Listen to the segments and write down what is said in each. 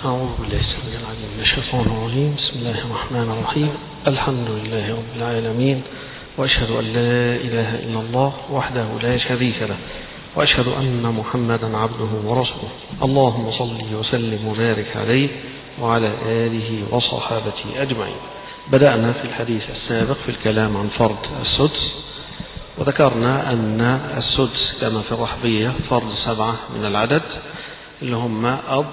أعوذ بالله السميع العليم من الشيطان الرجيم بسم الله الرحمن الرحيم الحمد لله رب العالمين وأشهد أن لا إله إلا الله وحده لا شريك له وأشهد أن محمدا عبده ورسوله اللهم صل وسلم وبارك عليه وعلى آله وصحابته أجمعين بدأنا في الحديث السابق في الكلام عن فرض السدس وذكرنا أن السدس كما في الرحبية فرض سبعة من العدد اللي هم أب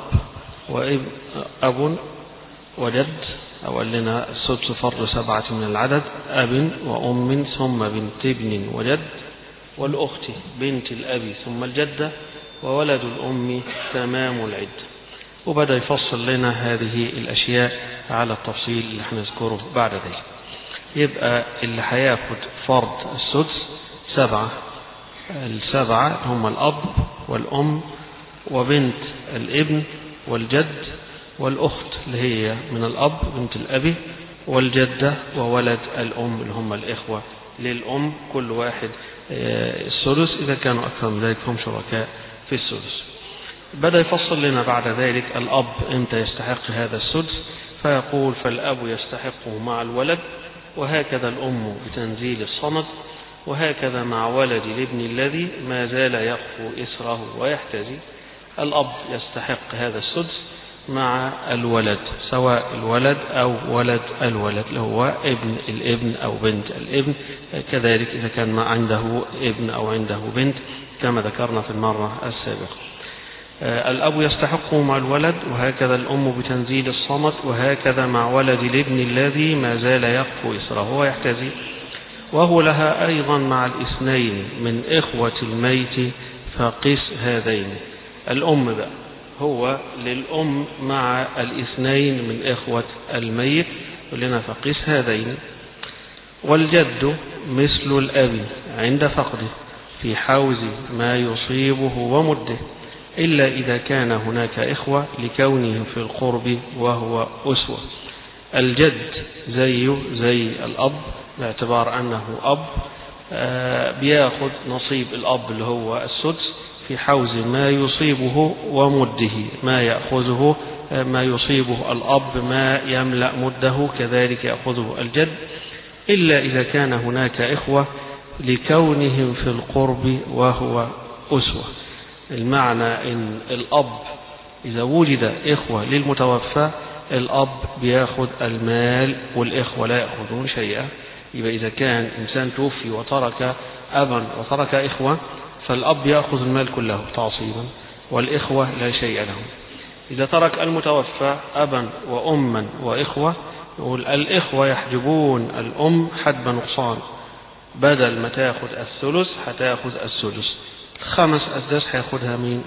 وأب وجد أو قال لنا السدس فرض سبعة من العدد أب وأم ثم بنت ابن وجد والأخت بنت الأب ثم الجدة وولد الأم تمام العدة وبدأ يفصل لنا هذه الأشياء على التفصيل اللي هنذكره بعد ذلك يبقى اللي هياخد فرض السدس سبعة السبعة هم الأب والأم وبنت الابن والجد والأخت اللي هي من الأب بنت الأب والجدة وولد الأم اللي هم الإخوة للأم كل واحد السدس إذا كانوا أكثر من ذلك هم شركاء في السدس بدأ يفصل لنا بعد ذلك الأب إمتى يستحق هذا السدس فيقول فالأب يستحقه مع الولد وهكذا الأم بتنزيل الصمد وهكذا مع ولد الابن الذي ما زال يخفو إسره ويحتزي الأب يستحق هذا السدس مع الولد سواء الولد أو ولد الولد اللي هو ابن الابن أو بنت الابن كذلك إذا كان ما عنده ابن أو عنده بنت كما ذكرنا في المرة السابقة الأب يستحقه مع الولد وهكذا الأم بتنزيل الصمت وهكذا مع ولد الابن الذي ما زال يخفو إسره ويحتزي وهو لها أيضا مع الاثنين من إخوة الميت فقس هذين الأم بقى هو للأم مع الاثنين من إخوة الميت لنا فقس هذين والجد مثل الأب عند فقده في حوز ما يصيبه ومده إلا إذا كان هناك إخوة لكونه في القرب وهو أسوة الجد زيه زي الأب باعتبار أنه أب بياخد نصيب الأب اللي هو السدس في حوز ما يصيبه ومده ما يأخذه ما يصيبه الأب ما يملأ مده كذلك يأخذه الجد إلا إذا كان هناك إخوة لكونهم في القرب وهو أسوة المعنى ان الاب اذا وجد اخوة للمتوفى الاب بياخد المال والاخوة لا يأخذون شيئا يبقى اذا كان انسان توفي وترك ابا وترك اخوة فالاب يأخذ المال كله تعصيبا والاخوة لا شيء لهم اذا ترك المتوفى ابا واما واخوة نقول الاخوة يحجبون الام حجب نقصان بدل ما تاخد الثلث هتاخد السدس خمس أسداس هياخدها مين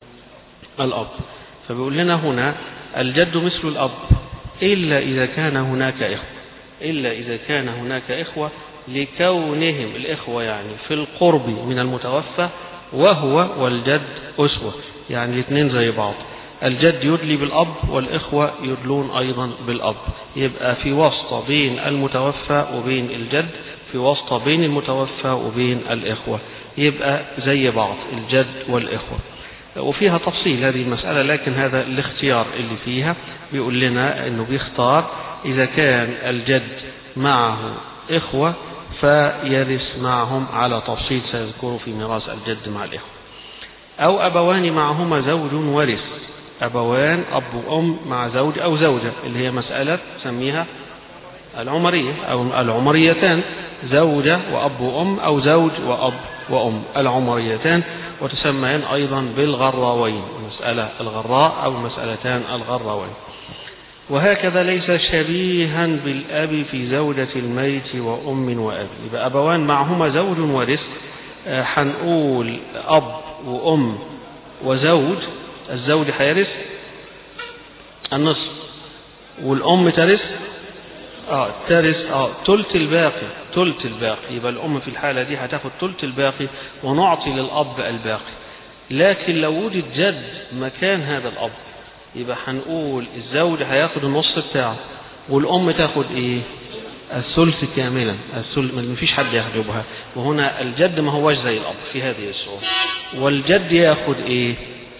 الأب فبيقول لنا هنا الجد مثل الأب إلا إذا كان هناك إخوة إلا إذا كان هناك إخوة لكونهم الإخوة يعني في القرب من المتوفى وهو والجد أسوة يعني الاثنين زي بعض الجد يدلي بالأب والإخوة يدلون أيضا بالأب يبقى في واسطة بين المتوفى وبين الجد في واسطة بين المتوفى وبين الإخوة يبقى زي بعض الجد والإخوة وفيها تفصيل هذه المسألة لكن هذا الاختيار اللي فيها بيقول لنا أنه بيختار إذا كان الجد معه إخوة فيرث معهم على تفصيل سيذكره في ميراث الجد مع الإخوة أو أبوان معهما زوج ورث أبوان أب وأم مع زوج أو زوجة اللي هي مسألة سميها العمرية أو العمريتان زوجة وأب وأم أو زوج وأب وأم العمريتان وتسميان أيضا بالغراوين مسألة الغراء أو مسألتان الغراوين وهكذا ليس شبيها بالأب في زوجة الميت وأم وأب يبقى أبوان معهما زوج ورث هنقول أب وأم وزوج الزوج هيرث النصف والأم ترث اه ترث اه تلت الباقي تلت الباقي يبقى الأم في الحالة دي هتاخد تلت الباقي ونعطي للأب الباقي لكن لو وجد جد مكان هذا الأب يبقى هنقول الزوج هياخد النص بتاعه والأم تاخد إيه؟ الثلث كاملا الثلث ما فيش حد يحجبها وهنا الجد ما هوش زي الأب في هذه الصورة والجد ياخد إيه؟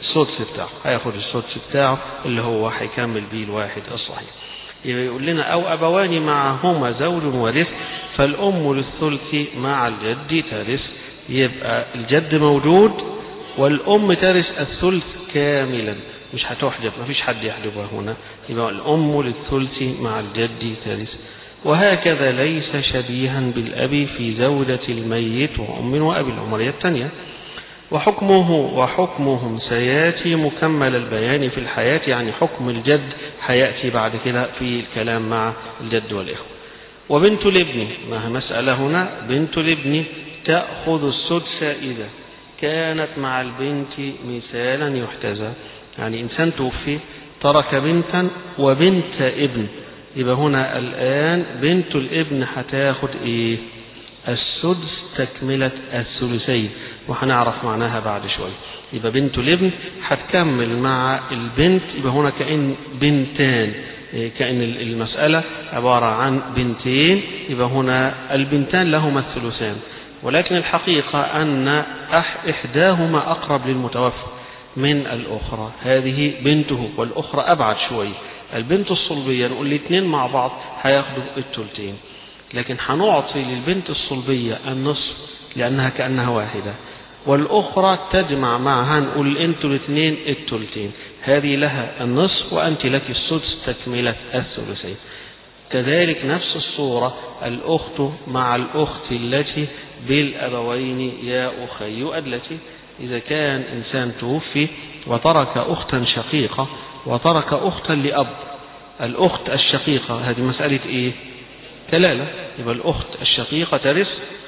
السدس بتاعه هياخد السدس بتاعه اللي هو هيكمل بيه الواحد الصحيح يبقى يقول لنا أو أبوان معهما زوج ورث فالأم للثلث مع الجد ترث يبقى الجد موجود والأم ترث الثلث كاملا مش هتحجب ما فيش حد يحجبها هنا يبقى الأم للثلث مع الجد ترث وهكذا ليس شبيها بالأب في زوجة الميت وأم وأبي العمرية الثانية وحكمه وحكمهم سياتي مكمل البيان في الحياة يعني حكم الجد هيأتي بعد كده في الكلام مع الجد والإخوة وبنت الابن ما مسألة هنا بنت الابن تأخذ السدس إذا كانت مع البنت مثالا يحتذى يعني إنسان توفي ترك بنتا وبنت ابن يبقى هنا الآن بنت الابن هتاخد إيه السدس تكملة الثلثين وهنعرف معناها بعد شوية يبقى بنت الابن هتكمل مع البنت يبقى هنا كأن بنتان كأن المسألة عبارة عن بنتين يبقى هنا البنتان لهما الثلثان ولكن الحقيقة أن إحداهما أقرب للمتوفى من الأخرى هذه بنته والأخرى أبعد شوية البنت الصلبية نقول الاثنين مع بعض هياخدوا التلتين لكن هنعطي للبنت الصلبية النصف لأنها كأنها واحدة والأخرى تجمع معها نقول أنتوا الاثنين التلتين هذه لها النصف وأنت لك السدس تكملة الثلثين كذلك نفس الصورة الأخت مع الأخت التي بالأبوين يا أخي التي إذا كان إنسان توفي وترك أختا شقيقة وترك أختا لأب الأخت الشقيقة هذه مسألة إيه كلالة يبقى الأخت الشقيقة ترث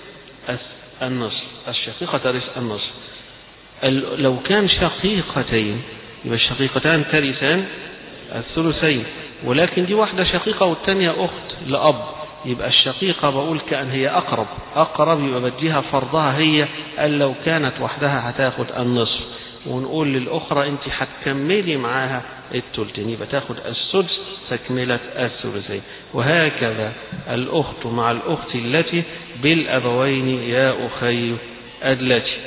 النصف الشقيقة ترث النصف لو كان شقيقتين يبقى الشقيقتان ترثان الثلثين ولكن دي واحدة شقيقة والتانية أخت لأب يبقى الشقيقة بقول كأن هي أقرب أقرب يبقى بديها فرضها هي أن لو كانت وحدها هتاخد النصف ونقول للأخرى أنت هتكملي معاها التلتين يبقى تاخد السدس تكملة الثلثين وهكذا الأخت مع الأخت التي بالأبوين يا أخي التي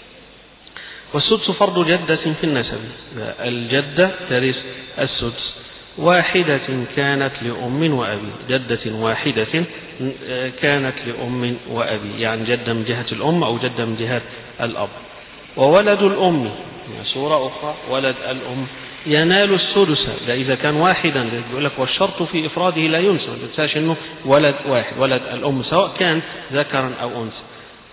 والسدس فرض جدة في النسب الجدة ترث السدس واحدة كانت لأم وأبي جدة واحدة كانت لأم وأبي يعني جدة من جهة الأم أو جدة من جهة الأب وولد الأم صورة أخرى ولد الأم ينال السدس ده إذا كان واحدا بيقول لك والشرط في إفراده لا ينسى ما تنساش إنه ولد واحد ولد الأم سواء كان ذكرا أو أنثى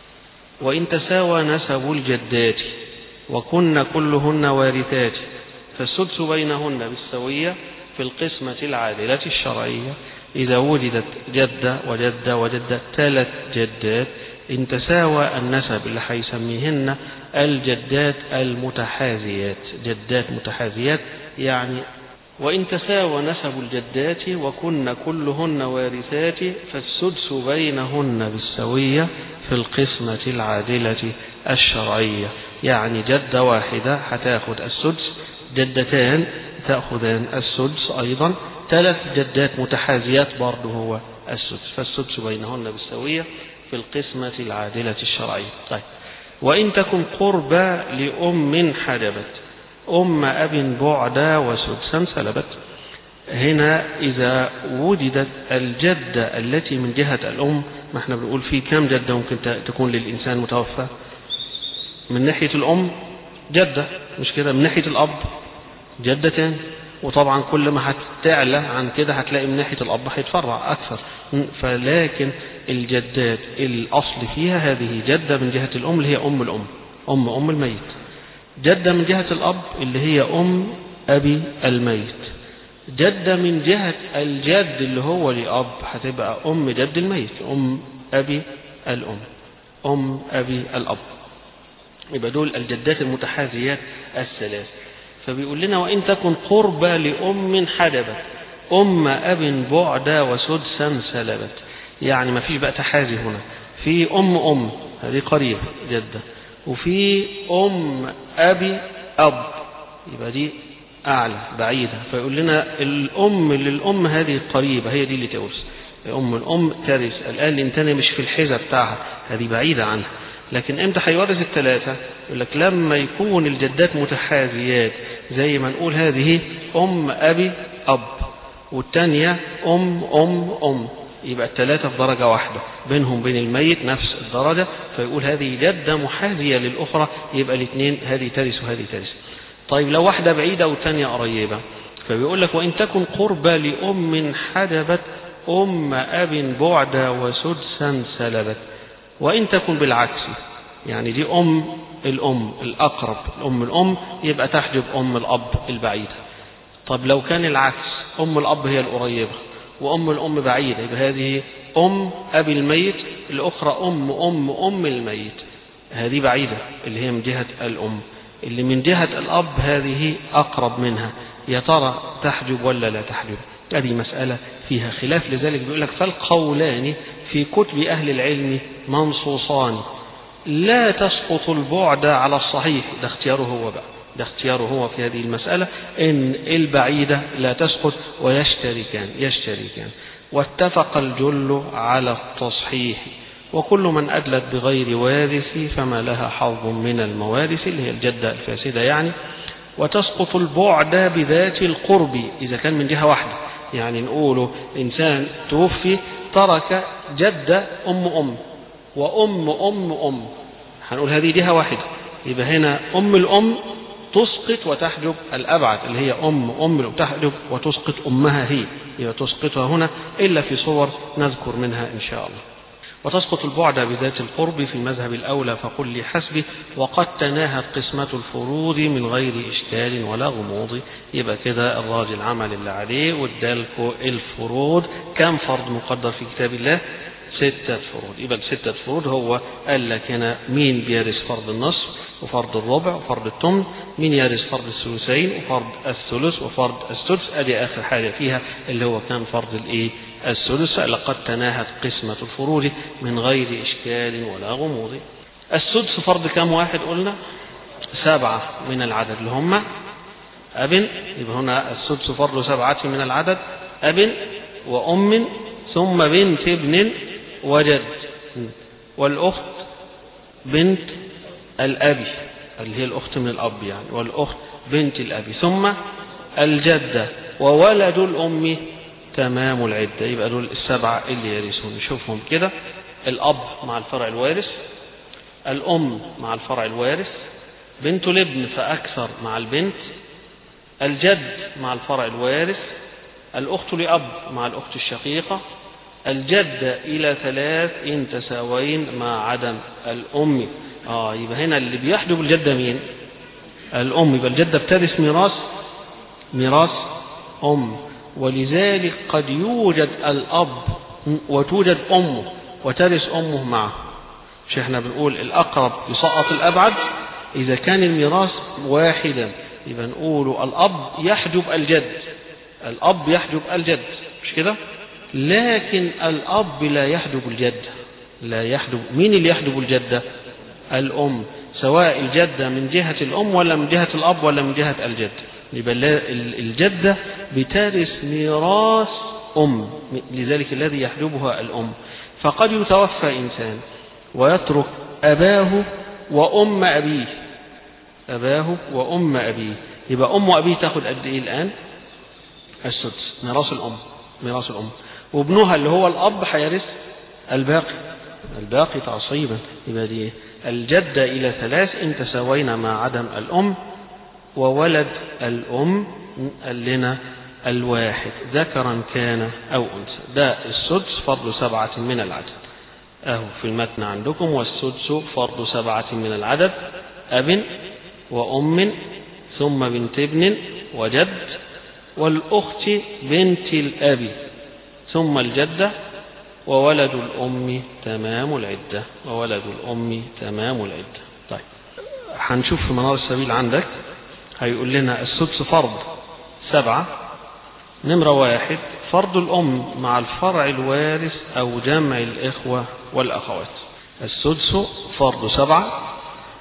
وإن تساوى نسب الجدات وكن كلهن وارثات فالسدس بينهن بالسوية في القسمة العادلة الشرعية إذا وجدت جدة وجدة وجدة ثلاث جدات إن تساوى النسب اللي هيسميهن الجدات المتحاذيات جدات متحاذيات يعني وإن تساوى نسب الجدات وكن كلهن وارثات فالسدس بينهن بالسوية في القسمة العادلة الشرعية يعني جدة واحدة هتاخد السدس جدتان تأخذان السدس أيضا ثلاث جدات متحاذيات برضه هو السدس فالسدس بينهن بالسوية في القسمة العادلة الشرعية طيب وإن تكن قربى لأم حجبت أم أب بعدا وسدسا سلبت هنا إذا وجدت الجدة التي من جهة الأم ما احنا بنقول في كم جدة ممكن تكون للإنسان متوفى من ناحية الأم جدة مش كده من ناحية الأب جدتين وطبعا كل ما هتعلى عن كده هتلاقي من ناحية الأب هيتفرع أكثر فلكن الجدات الأصل فيها هذه جدة من جهة الأم اللي هي أم الأم أم أم الميت جدة من جهة الأب اللي هي أم أبي الميت جدة من جهة الجد اللي هو لأب هتبقى أم جد الميت أم أبي الأم أم أبي الأب يبقى دول الجدات المتحاذيات الثلاث فبيقول لنا وإن تكن قربى لأم حجبت أم أب بعدا وسدسا سلبت يعني ما فيش بقى تحازي هنا في أم أم هذه قريبة جدة وفي أم أبي أب يبقى دي أعلى بعيدة فيقول لنا الأم للأم هذه قريبة هي دي اللي تورث أم الأم ترث الآن الإنسان مش في الحزة بتاعها هذه بعيدة عنها لكن امتى هيورث الثلاثة يقول لك لما يكون الجدات متحاذيات زي ما نقول هذه أم أبي أب والثانية أم أم أم يبقى الثلاثة في درجة واحدة بينهم بين الميت نفس الدرجة فيقول هذه جدة محاذية للأخرى يبقى الاثنين هذه ترث وهذه ترث طيب لو واحدة بعيدة والثانية قريبة فبيقول لك وإن تكن قربى لأم حجبت أم أب بعد وسدسا سلبت وإن تكن بالعكس يعني دي أم الأم الأقرب أم الأم يبقى تحجب أم الأب البعيدة طب لو كان العكس أم الأب هي القريبة وأم الأم بعيدة يبقى هذه أم أبي الميت الأخرى أم أم أم الميت هذه بعيدة اللي هي من جهة الأم اللي من جهة الأب هذه أقرب منها يا ترى تحجب ولا لا تحجب هذه مسألة فيها خلاف لذلك بيقول لك فالقولان في كتب أهل العلم منصوصان لا تسقط البعد على الصحيح ده اختياره هو بقى ده اختياره هو في هذه المسألة إن البعيدة لا تسقط ويشتركان يشتركان واتفق الجل على التصحيح وكل من أدلت بغير وارث فما لها حظ من الموارث اللي هي الجدة الفاسدة يعني وتسقط البعد بذات القرب إذا كان من جهة واحدة يعني نقوله إنسان توفي ترك جدة أم أم وأم أم أم هنقول هذه جهة واحدة يبقى هنا أم الأم تسقط وتحجب الأبعد اللي هي أم أم تحجب وتسقط أمها هي يبقى تسقطها هنا إلا في صور نذكر منها إن شاء الله وتسقط البعد بذات القرب في المذهب الأولى فقل لحسبه وقد تناهت قسمة الفروض من غير إشكال ولا غموض يبقى كده الراجل عمل اللي عليه وادالكوا الفروض كم فرض مقدر في كتاب الله ستة فروض يبقى الستة فروض هو قال لك هنا مين بيرث فرض النصف وفرض الربع وفرض الثمن مين يرث فرض الثلثين وفرض الثلث وفرض السدس ادي اخر حاجة فيها اللي هو كان فرض الايه السدس لقد تناهت قسمة الفروض من غير اشكال ولا غموض السدس فرض كم واحد قلنا سبعة من العدد اللي هم أب يبقى هنا السدس فرض سبعة من العدد أب وأم ثم بنت ابن وجد والأخت بنت الأب اللي هي الأخت من الأب يعني والأخت بنت الأب ثم الجدة وولد الأم تمام العدة يبقى دول السبعة اللي يرثون نشوفهم كده الأب مع الفرع الوارث الأم مع الفرع الوارث بنت الابن فأكثر مع البنت الجد مع الفرع الوارث الأخت لأب مع الأخت الشقيقة الجد إلى ثلاث إن تساوين مع عدم الأم آه يبقى هنا اللي بيحجب الجدة مين؟ الأم يبقى الجدة بترث ميراث ميراث أم ولذلك قد يوجد الأب وتوجد أمه وترث أمه معه مش احنا بنقول الأقرب يسقط الأبعد إذا كان الميراث واحدا يبقى نقول الأب يحجب الجد الأب يحجب الجد مش كده؟ لكن الأب لا يحجب الجدة لا يحجب مين اللي يحجب الجدة الأم سواء الجدة من جهة الأم ولا من جهة الأب ولا من جهة الجد يبقى الجدة بترث ميراث أم لذلك الذي يحجبها الأم فقد يتوفى إنسان ويترك أباه وأم أبيه أباه وأم أبيه يبقى أم أبيه تاخد قد إيه الآن السدس ميراث الأم ميراث الأم وابنها اللي هو الأب هيرث الباقي الباقي تعصيبا يبقى دي الجدة إلى ثلاث إن تساوينا مع عدم الأم وولد الأم قال لنا الواحد ذكرا كان أو أنثى ده السدس فرض سبعة من العدد أهو في المتن عندكم والسدس فرض سبعة من العدد أب وأم ثم بنت ابن وجد والأخت بنت الأب ثم الجدة وولد الأم تمام العدة وولد الأم تمام العدة طيب هنشوف في منار السبيل عندك هيقول لنا السدس فرض سبعة نمرة واحد فرض الأم مع الفرع الوارث أو جمع الإخوة والأخوات السدس فرض سبعة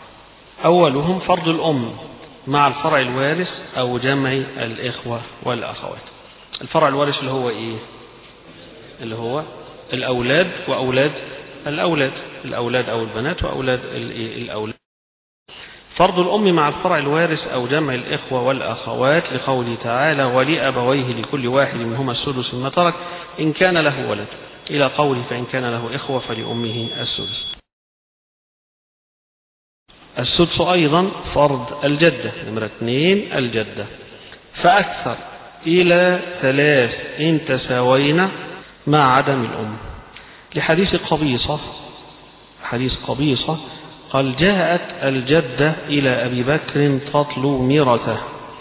أولهم فرض الأم مع الفرع الوارث أو جمع الإخوة والأخوات الفرع الوارث اللي هو إيه اللي هو الأولاد وأولاد الأولاد الأولاد أو البنات وأولاد الأولاد فرض الأم مع الفرع الوارث أو جمع الإخوة والأخوات لقوله تعالى ولأبويه لكل واحد منهما السدس مما ترك إن كان له ولد إلى قوله فإن كان له إخوة فلأمه السدس السدس أيضا فرض الجدة نمرة اثنين الجدة فأكثر إلى ثلاث إن تساوينا مع عدم الأم لحديث قبيصة حديث قبيصة قال جاءت الجدة إلى أبي بكر تطلو ميرته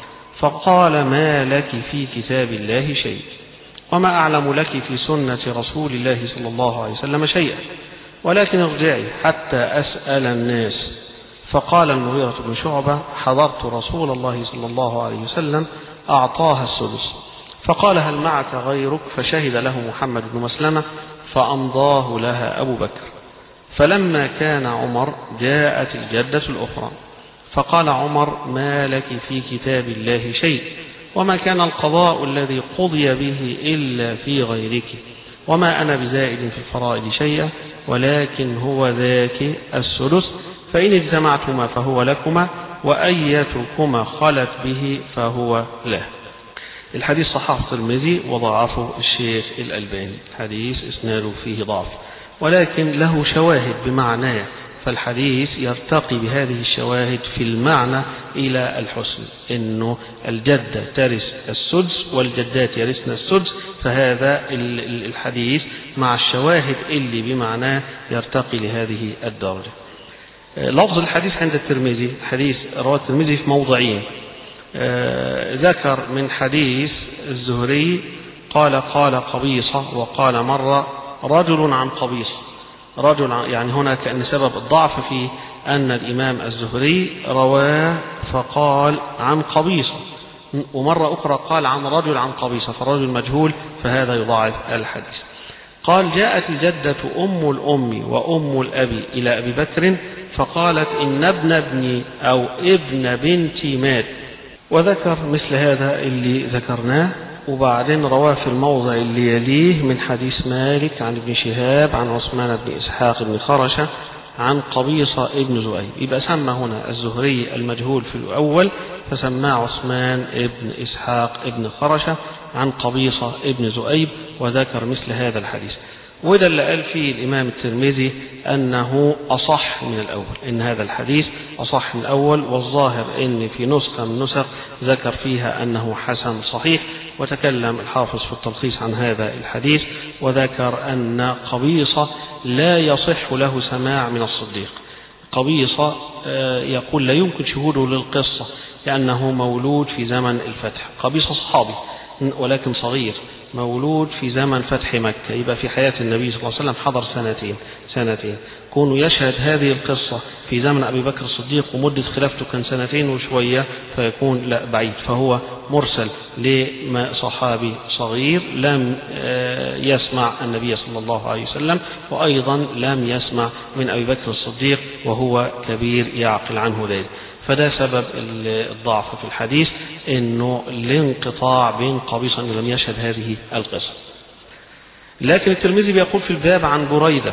فقال ما لك في كتاب الله شيء وما أعلم لك في سنة رسول الله صلى الله عليه وسلم شيئا ولكن ارجعي حتى أسأل الناس فقال المغيرة بن شعبة حضرت رسول الله صلى الله عليه وسلم أعطاها السدس فقال هل معك غيرك فشهد له محمد بن مسلمة فأمضاه لها أبو بكر فلما كان عمر جاءت الجدة الأخرى فقال عمر ما لك في كتاب الله شيء وما كان القضاء الذي قضي به إلا في غيرك وما أنا بزائد في الفرائض شيئا ولكن هو ذاك السدس فإن اجتمعتما فهو لكما وأيتكما خلت به فهو له الحديث صححه الترمذي وضعفه الشيخ الألباني حديث إسناده فيه ضعف ولكن له شواهد بمعناه فالحديث يرتقي بهذه الشواهد في المعنى إلى الحسن إنه الجدة ترث السدس والجدات يرثن السدس فهذا الحديث مع الشواهد اللي بمعناه يرتقي لهذه الدرجة لفظ الحديث عند الترمذي حديث رواه الترمذي في موضعين آه، ذكر من حديث الزهري قال قال قبيصة وقال مرة رجل عن قبيصة رجل يعني هنا كأن سبب الضعف في أن الإمام الزهري رواه فقال عن قبيصة ومرة أخرى قال عن رجل عن قبيصة فرجل مجهول فهذا يضاعف الحديث قال جاءت الجدة أم الأم وأم الأب إلى أبي بكر فقالت إن ابن ابني أو ابن بنتي مات وذكر مثل هذا اللي ذكرناه وبعدين رواه في الموضع اللي يليه من حديث مالك عن ابن شهاب عن عثمان بن إسحاق بن خرشة عن قبيصة ابن زؤيب يبقى سمى هنا الزهري المجهول في الأول فسماه عثمان ابن إسحاق ابن خرشة عن قبيصة ابن زؤيب وذكر مثل هذا الحديث وده اللي قال فيه الإمام الترمذي أنه أصح من الأول إن هذا الحديث أصح من الأول والظاهر أن في نسخة من نسخ ذكر فيها أنه حسن صحيح وتكلم الحافظ في التلخيص عن هذا الحديث وذكر أن قبيصة لا يصح له سماع من الصديق قبيصة آه، يقول لا يمكن شهوده للقصة لأنه مولود في زمن الفتح قبيصة صحابي ولكن صغير مولود في زمن فتح مكة يبقى في حياة النبي صلى الله عليه وسلم حضر سنتين سنتين كونه يشهد هذه القصة في زمن أبي بكر الصديق ومدة خلافته كان سنتين وشوية فيكون لا بعيد فهو مرسل لصحابي صغير لم آه، يسمع النبي صلى الله عليه وسلم وأيضا لم يسمع من أبي بكر الصديق وهو كبير يعقل عنه ذلك فده سبب الضعف في الحديث انه الانقطاع بين قبيصة انه لم يشهد هذه القصة لكن الترمذي بيقول في الباب عن بريدة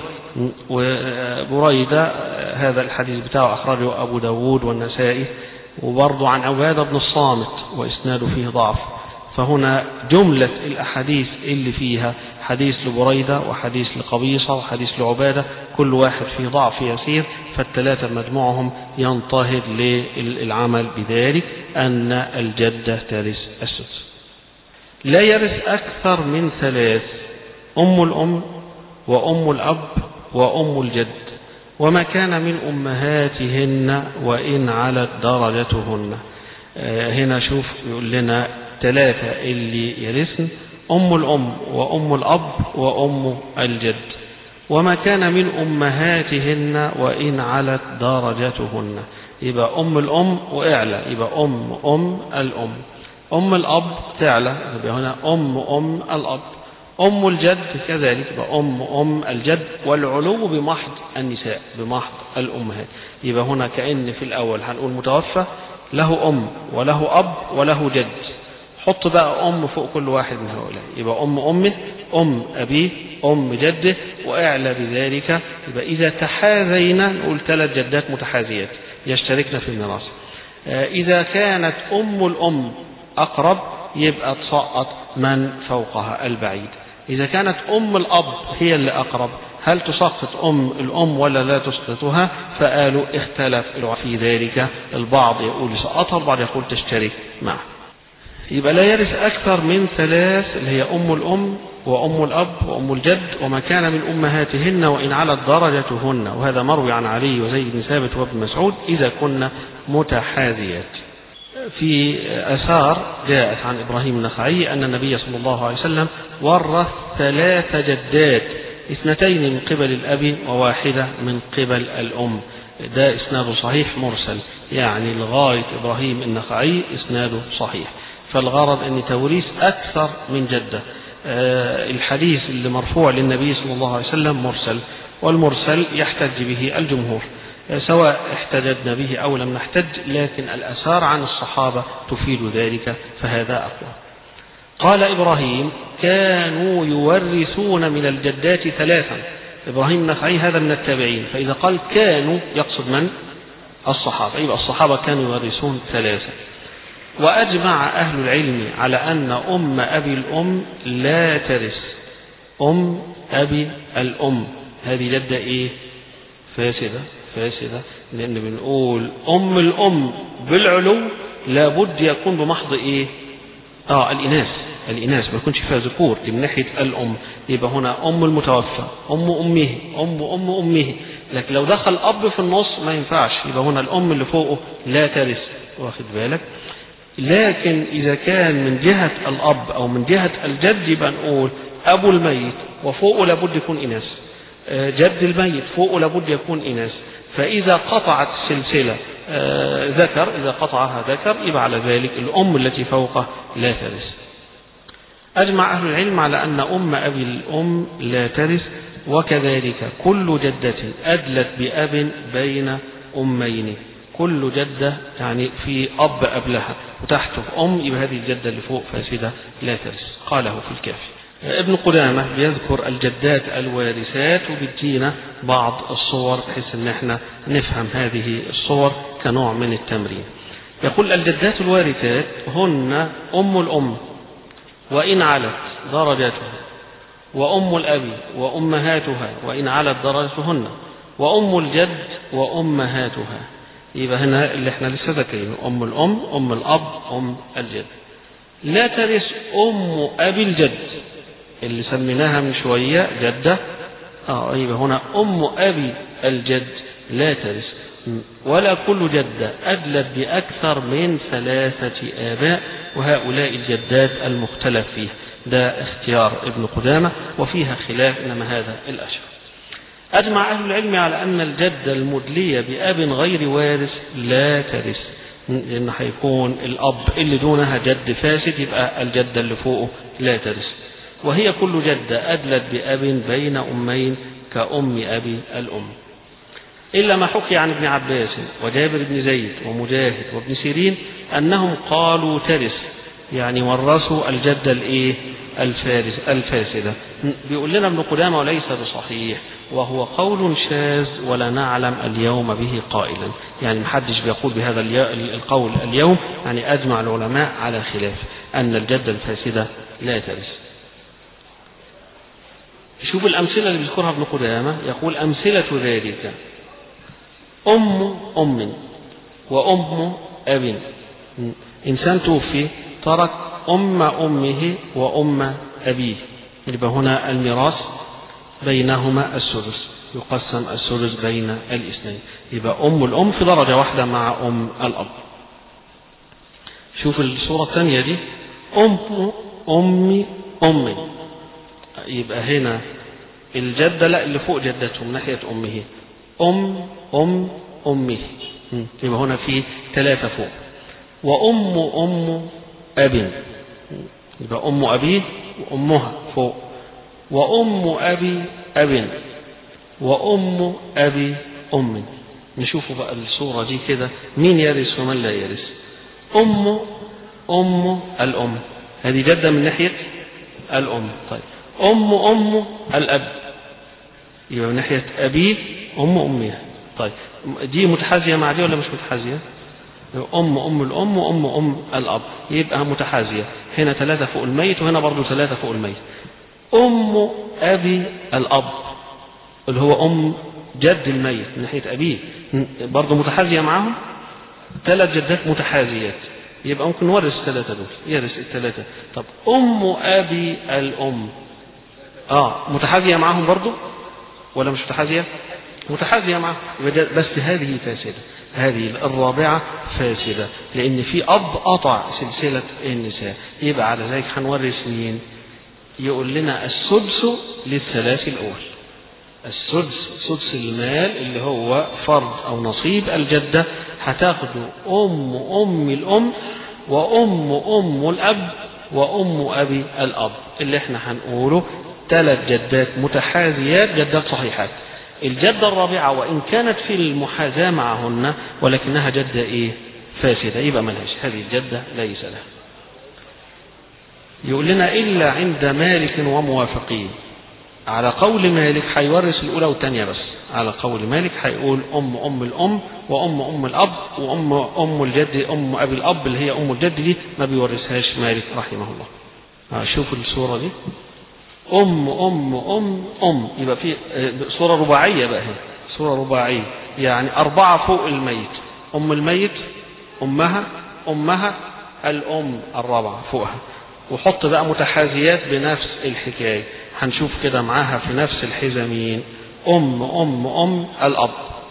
وبريدة هذا الحديث بتاعه أخرجه أبو داود والنسائي وبرضه عن عبادة بن الصامت وإسناده فيه ضعف فهنا جملة الأحاديث اللي فيها حديث لبريدة وحديث لقبيصة وحديث لعبادة كل واحد فيه ضعف يسير فالثلاثة مجموعهم ينتهض للعمل بذلك أن الجدة ترث السدس لا يرث أكثر من ثلاث أم الأم وأم الأب وأم الجد وما كان من أمهاتهن وإن علت درجتهن آه، هنا شوف يقول لنا ثلاثة اللي يرثن أم الأم وأم الأب وأم الجد وما كان من أمهاتهن وإن علت درجتهن يبقى أم الأم وإعلى يبقى أم أم الأم أم الأب تعلى يبقى هنا أم أم الأب أم الجد كذلك يبقى أم أم الجد والعلو بمحض النساء بمحض الأمهات يبقى هنا كأن في الأول هنقول متوفى له أم وله أب وله جد حط بقى أم فوق كل واحد من هؤلاء يبقى أم أمه أم أبيه أم جده وأعلى بذلك يبقى إذا تحاذينا نقول ثلاث جدات متحاذيات يشتركن في الميراث إذا كانت أم الأم أقرب يبقى تسقط من فوقها البعيد إذا كانت أم الأب هي اللي أقرب هل تسقط أم الأم ولا لا تسقطها فقالوا اختلف في ذلك البعض يقول يسقطها البعض يقول تشترك معه يبقى لا يرث أكثر من ثلاث اللي هي أم الأم وأم الأب وأم الجد وما كان من أمهاتهن وإن علت درجتهن وهذا مروي عن علي وزيد بن ثابت وابن مسعود إذا كنا متحاذيات في أثار جاءت عن إبراهيم النخعي أن النبي صلى الله عليه وسلم ورث ثلاث جدات اثنتين من قبل الأب وواحدة من قبل الأم ده إسناده صحيح مرسل يعني لغاية إبراهيم النخعي إسناده صحيح فالغرض أن توريث أكثر من جدة الحديث اللي مرفوع للنبي صلى الله عليه وسلم مرسل والمرسل يحتج به الجمهور سواء احتججنا به أو لم نحتج لكن الأثار عن الصحابة تفيد ذلك فهذا أقوى قال إبراهيم كانوا يورثون من الجدات ثلاثا إبراهيم النخعي هذا من التابعين فإذا قال كانوا يقصد من الصحابة يبقى الصحابة كانوا يورثون ثلاثة وأجمع أهل العلم على أن أم أبي الأم لا ترث أم أبي الأم هذه جدة إيه فاسدة فاسدة لأن بنقول أم الأم بالعلو لابد يكون بمحض إيه آه الإناث الإناث ما يكونش فيها ذكور دي من ناحية الأم يبقى هنا أم المتوفى أم أمه أم أم أمه لكن لو دخل أب في النص ما ينفعش يبقى هنا الأم اللي فوقه لا ترث واخد بالك لكن إذا كان من جهة الأب أو من جهة الجد يبقى نقول أبو الميت وفوقه لابد يكون إناث جد الميت فوقه لابد يكون إناث فإذا قطعت السلسلة ذكر إذا قطعها ذكر يبقى على ذلك الأم التي فوقه لا ترث أجمع أهل العلم على أن أم أبي الأم لا ترث وكذلك كل جدة أدلت بأب بين أمين كل جدة يعني في أب قبلها وتحته أم يبقى هذه الجدة اللي فوق فاسدة لا ترث قاله في الكافي ابن قدامة بيذكر الجدات الوارثات وبيدينا بعض الصور بحيث ان احنا نفهم هذه الصور كنوع من التمرين يقول الجدات الوارثات هن أم الأم وإن علت درجتها وأم الأب وأمهاتها وإن علت درجتهن وأم الجد وأمهاتها يبقى هنا اللي احنا لسه ذاكرينه أم الأم أم الأب أم الجد لا ترث أم أبي الجد اللي سميناها من شوية جدة اه يبقى هنا أم أبي الجد لا ترث ولا كل جدة أدلت بأكثر من ثلاثة آباء وهؤلاء الجدات المختلف فيه ده اختيار ابن قدامة وفيها خلاف إنما هذا الأشهر أجمع أهل العلم على أن الجدة المدلية بأب غير وارث لا ترث لأن هيكون الأب اللي دونها جد فاسد يبقى الجدة اللي فوقه لا ترث وهي كل جدة أدلت بأب بين أمين كأم أبي الأم إلا ما حكي عن ابن عباس وجابر بن زيد ومجاهد وابن سيرين أنهم قالوا ترث يعني ورثوا الجدة الإيه الفارس الفاسدة بيقول لنا ابن قدامة وليس بصحيح وهو قول شاذ ولا نعلم اليوم به قائلا يعني محدش بيقول بهذا القول اليوم يعني أجمع العلماء على خلاف أن الجدة الفاسدة لا ترث شوف الأمثلة اللي بيذكرها ابن قدامة يقول أمثلة ذلك أم أم وأم أب إنسان توفي ترك أم أمه وأم أبيه يبقى هنا الميراث بينهما السدس يقسم السدس بين الاثنين يبقى أم الأم في درجة واحدة مع أم الأب شوف الصورة الثانية دي أم أم أم يبقى هنا الجدة لا اللي فوق جدته من ناحية أمه أم أم أمه يبقى هنا في ثلاثة فوق وأم أم أب يبقى أم أبيه وأمها فوق وأم أبي أب وأم أبي أم نشوفوا بقى الصورة دي كده مين يرث ومن لا يرث أم أم الأم هذه جدة من ناحية الأم طيب أم أم الأب يبقى من ناحية أبيه أم أمها طيب دي متحازية مع دي ولا مش متحازية أم أم الأم وأم أم الأب يبقى متحازية هنا ثلاثة فوق الميت وهنا برضو ثلاثة فوق الميت أم أبي الأب اللي هو أم جد الميت من ناحية أبيه برضو متحازية معاهم ثلاث جدات متحازيات يبقى ممكن نورث الثلاثة دول يرث الثلاثة طب أم أبي الأم آه متحازية معاهم برضو ولا مش متحازية متحازية معه بس هذه فاسدة هذه الرابعة فاسدة لأن في أب قطع سلسلة النساء يبقى على ذلك هنورث مين يقول لنا السدس للثلاث الأول السدس سدس المال اللي هو فرض أو نصيب الجدة هتاخده أم أم الأم وأم أم الأب وأم أبي الأب اللي احنا هنقوله ثلاث جدات متحازيات جدات صحيحات الجدة الرابعة وإن كانت في المحاذاة معهن ولكنها جدة إيه فاسدة يبقى ملهاش هذه الجدة ليس لها يقول لنا إلا عند مالك وموافقين على قول مالك هيورث الأولى والثانية بس على قول مالك هيقول أم أم الأم وأم أم الأب وأم أم الجد أم أبي الأب اللي هي أم الجد دي ما بيورثهاش مالك رحمه الله شوفوا الصورة دي أم أم أم أم يبقى في صورة رباعية بقى هنا صورة رباعية يعني أربعة فوق الميت أم الميت أمها أمها الأم الرابعة فوقها وحط بقى متحازيات بنفس الحكاية هنشوف كده معاها في نفس الحزة مين أم أم أم الأب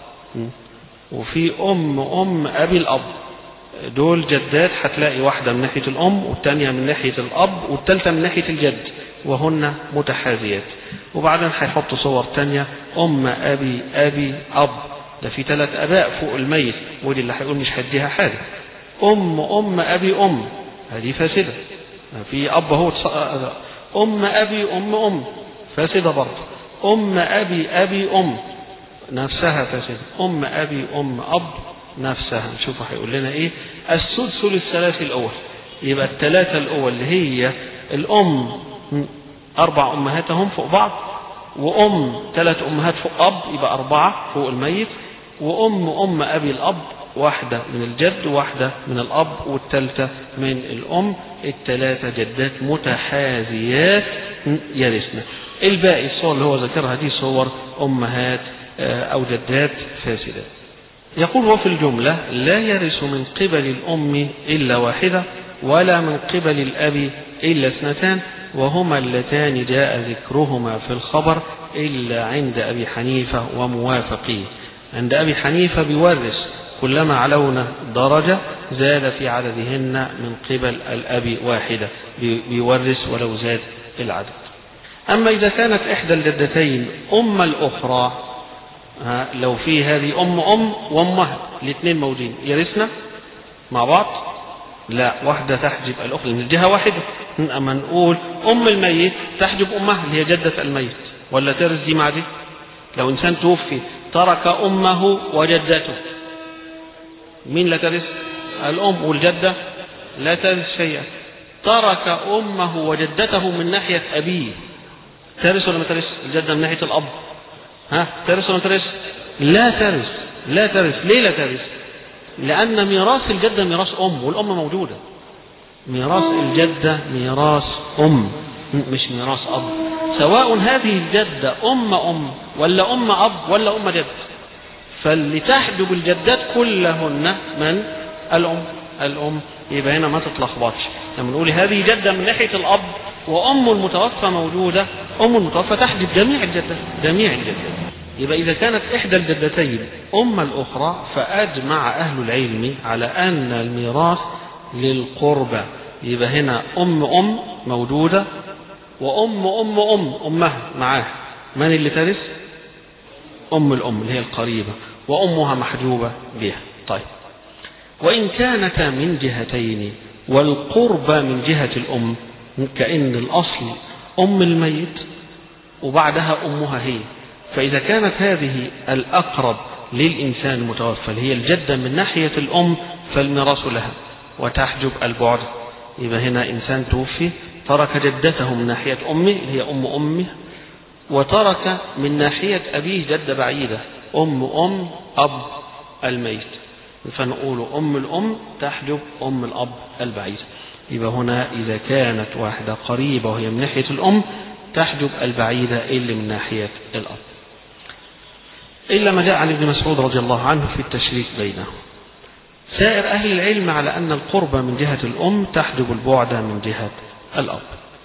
وفي أم أم أبي الأب دول جدات هتلاقي واحدة من ناحية الأم والتانية من ناحية الأب والتالتة من ناحية الجد وهن متحازيات وبعدين هيحط صور تانية أم أبي أبي أب ده في ثلاث أباء فوق الميت ودي اللي هيقول مش هديها حاجة أم أم أبي أم هذه فاسدة في أب هو أم أبي أم أم فاسدة برضه أم أبي أبي أم نفسها فاسدة أم أبي أم أب نفسها نشوف هيقول لنا إيه السدس للثلاث الأول يبقى الثلاثة الأول اللي هي الأم أربع أمهات هم فوق بعض وأم ثلاث أمهات فوق أب يبقى أربعة فوق الميت وأم أم أبي الأب واحدة من الجد واحدة من الأب والثالثة من الأم الثلاثة جدات متحازيات يرثنا الباقي الصور اللي هو ذكرها دي صور أمهات أو جدات فاسدات يقول وفي الجملة لا يرث من قبل الأم إلا واحدة ولا من قبل الأب إلا اثنتان وهما اللتان جاء ذكرهما في الخبر إلا عند أبي حنيفة وموافقيه عند أبي حنيفة بيورث كلما علونا درجة زاد في عددهن من قبل الأب واحدة بيورث ولو زاد العدد أما إذا كانت إحدى الجدتين أم الأخرى لو في هذه أم أم وأمها الاثنين موجودين يرثنا مع بعض لا واحدة تحجب الأخرى من جهة واحدة أما نقول أم الميت تحجب أمها اللي هي جدة الميت ولا ترث دي مع دي لو إنسان توفي ترك أمه وجدته مين لا ترث الأم والجدة لا ترث شيئا ترك أمه وجدته من ناحية أبيه ترث ولا ما ترث الجدة من ناحية الأب ها ترث ولا ما ترث لا ترث لا ترث ليه لا ترث لأن ميراث الجدة ميراث أم والأم موجودة ميراث الجدة ميراث أم مش ميراث أب سواء هذه الجدة أم أم ولا أم أب ولا أم جد فاللي تحجب الجدات كلهن من الأم الأم يبقى هنا ما تتلخبطش لما نقول هذه جدة من ناحية الأب وأم المتوفى موجودة أم المتوفى تحجب جميع الجدات جميع الجدات يبقى إذا كانت إحدى الجدتين أم الأخرى فأجمع أهل العلم على أن الميراث للقربى يبقى هنا أم أم موجودة وأم أم أم أمها معاه من اللي ترث أم الأم اللي هي القريبة وأمها محجوبة بها طيب وإن كانتا من جهتين والقربى من جهة الأم كأن الأصل أم الميت وبعدها أمها هي فإذا كانت هذه الأقرب للإنسان المتوفى اللي هي الجدة من ناحية الأم فالميراث لها وتحجب البعد يبقى هنا إنسان توفي ترك جدته من ناحية أمه اللي هي أم أمه وترك من ناحية أبيه جدة بعيدة أم أم أب الميت فنقول أم الأم تحجب أم الأب البعيد يبقى هنا إذا كانت واحدة قريبة وهي من ناحية الأم تحجب البعيدة اللي من ناحية الأب إلا ما جاء عن ابن مسعود رضي الله عنه في التشريك بينهم سائر أهل العلم على أن القرب من جهة الأم تحجب البعد من جهة الأب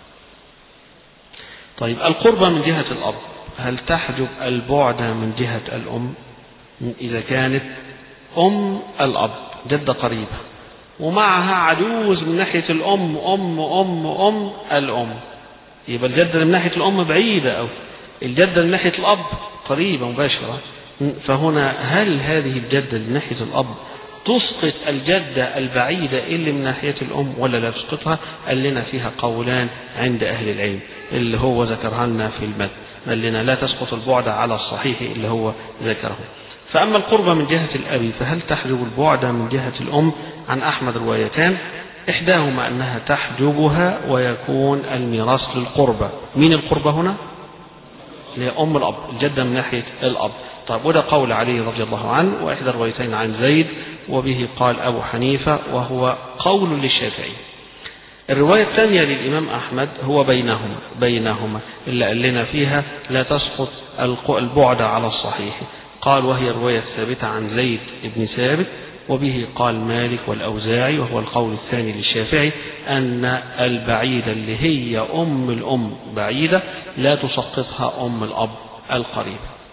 طيب القرب من جهة الأب هل تحجب البعد من جهة الأم إذا كانت أم الأب جدة قريبة ومعها عجوز من ناحية الأم أم أم أم الأم يبقى الجدة من ناحية الأم بعيدة أو الجدة من ناحية الأب قريبة مباشرة فهنا هل هذه الجدة من ناحية الأب تسقط الجدة البعيدة اللي من ناحية الأم ولا لا تسقطها قال لنا فيها قولان عند أهل العلم اللي هو ذكرها لنا في المد قال لنا لا تسقط البعد على الصحيح اللي هو ذكره فأما القرب من جهة الأب فهل تحجب البعد من جهة الأم عن أحمد روايتان إحداهما أنها تحجبها ويكون الميراث للقربة مين القربة هنا اللي هي أم الأب الجدة من ناحية الأب طيب وده قول علي رضي الله عنه وإحدى الروايتين عن زيد وبه قال أبو حنيفة وهو قول للشافعي الرواية الثانية للإمام أحمد هو بينهما بينهما اللي قال لنا فيها لا تسقط البعد على الصحيح قال وهي رواية ثابتة عن زيد بن ثابت وبه قال مالك والأوزاعي وهو القول الثاني للشافعي أن البعيدة اللي هي أم الأم بعيدة لا تسقطها أم الأب القريب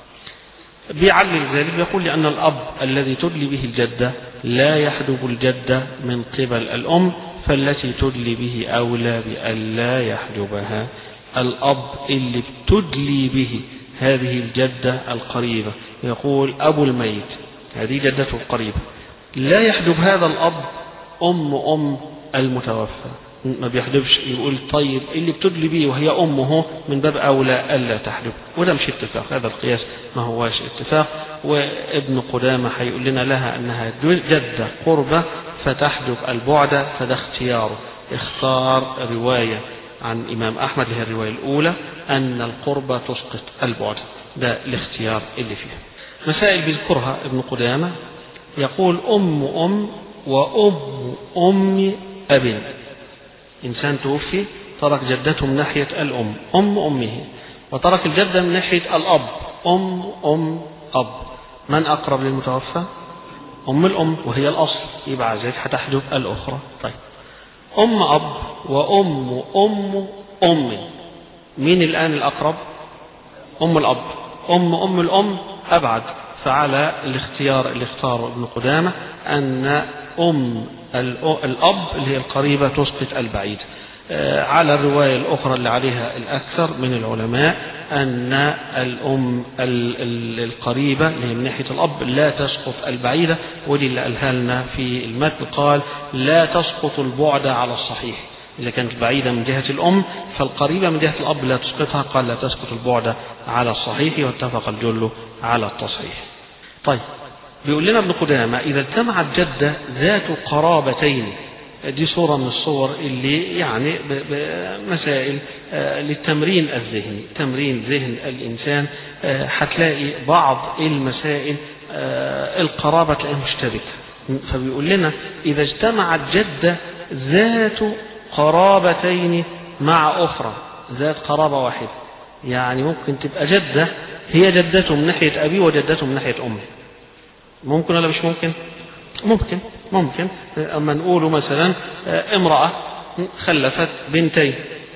بيعلل ذلك يقول لأن الأب الذي تدلي به الجدة لا يحجب الجدة من قبل الأم فالتي تدلي به أولى بألا يحجبها الأب اللي بتدلي به هذه الجدة القريبة يقول أبو الميت هذه جدته القريبة لا يحجب هذا الأب أم أم المتوفى ما بيحجبش يقول طيب اللي بتدلي بيه وهي أمه من باب أولى ألا تحجب وده مش اتفاق هذا القياس ما هواش اتفاق وابن قدامة هيقول لنا لها أنها جدة قربة فتحجب البعد فده اختياره اختار رواية عن إمام أحمد اللي هي الرواية الأولى أن القربة تسقط البعد ده الاختيار اللي فيها مسائل بيذكرها ابن قدامة يقول أم أم وأم أم أب إنسان توفي ترك جدته من ناحية الأم أم أمه وترك الجدة من ناحية الأب أم أم أب من أقرب للمتوفى أم الأم وهي الأصل يبقى ذلك هتحجب الأخرى طيب أم أب وأم أم أم مين الآن الأقرب أم الأب أم أم الأم أبعد فعلى الاختيار اللي اختاره ابن قدامة أن أم الأب اللي هي القريبة تسقط البعيد على الرواية الأخرى اللي عليها الأكثر من العلماء أن الأم القريبة اللي هي من ناحية الأب لا تسقط البعيدة ودي اللي قالها لنا في المتن قال لا تسقط البعد على الصحيح إذا كانت بعيدة من جهة الأم فالقريبة من جهة الأب لا تسقطها قال لا تسقط البعد على الصحيح واتفق الجل على التصحيح طيب بيقول لنا ابن قدامة إذا اجتمعت جدة ذات قرابتين دي صورة من الصور اللي يعني مسائل للتمرين الذهني تمرين ذهن الإنسان هتلاقي بعض المسائل القرابة تلاقيها مشتركة فبيقول لنا إذا اجتمعت جدة ذات قرابتين مع أخرى ذات قرابة واحدة يعني ممكن تبقى جدة هي جدته من ناحية أبيه وجدته من ناحية أمه ممكن ولا مش ممكن ممكن ممكن أما نقول مثلا امرأة خلفت بنتين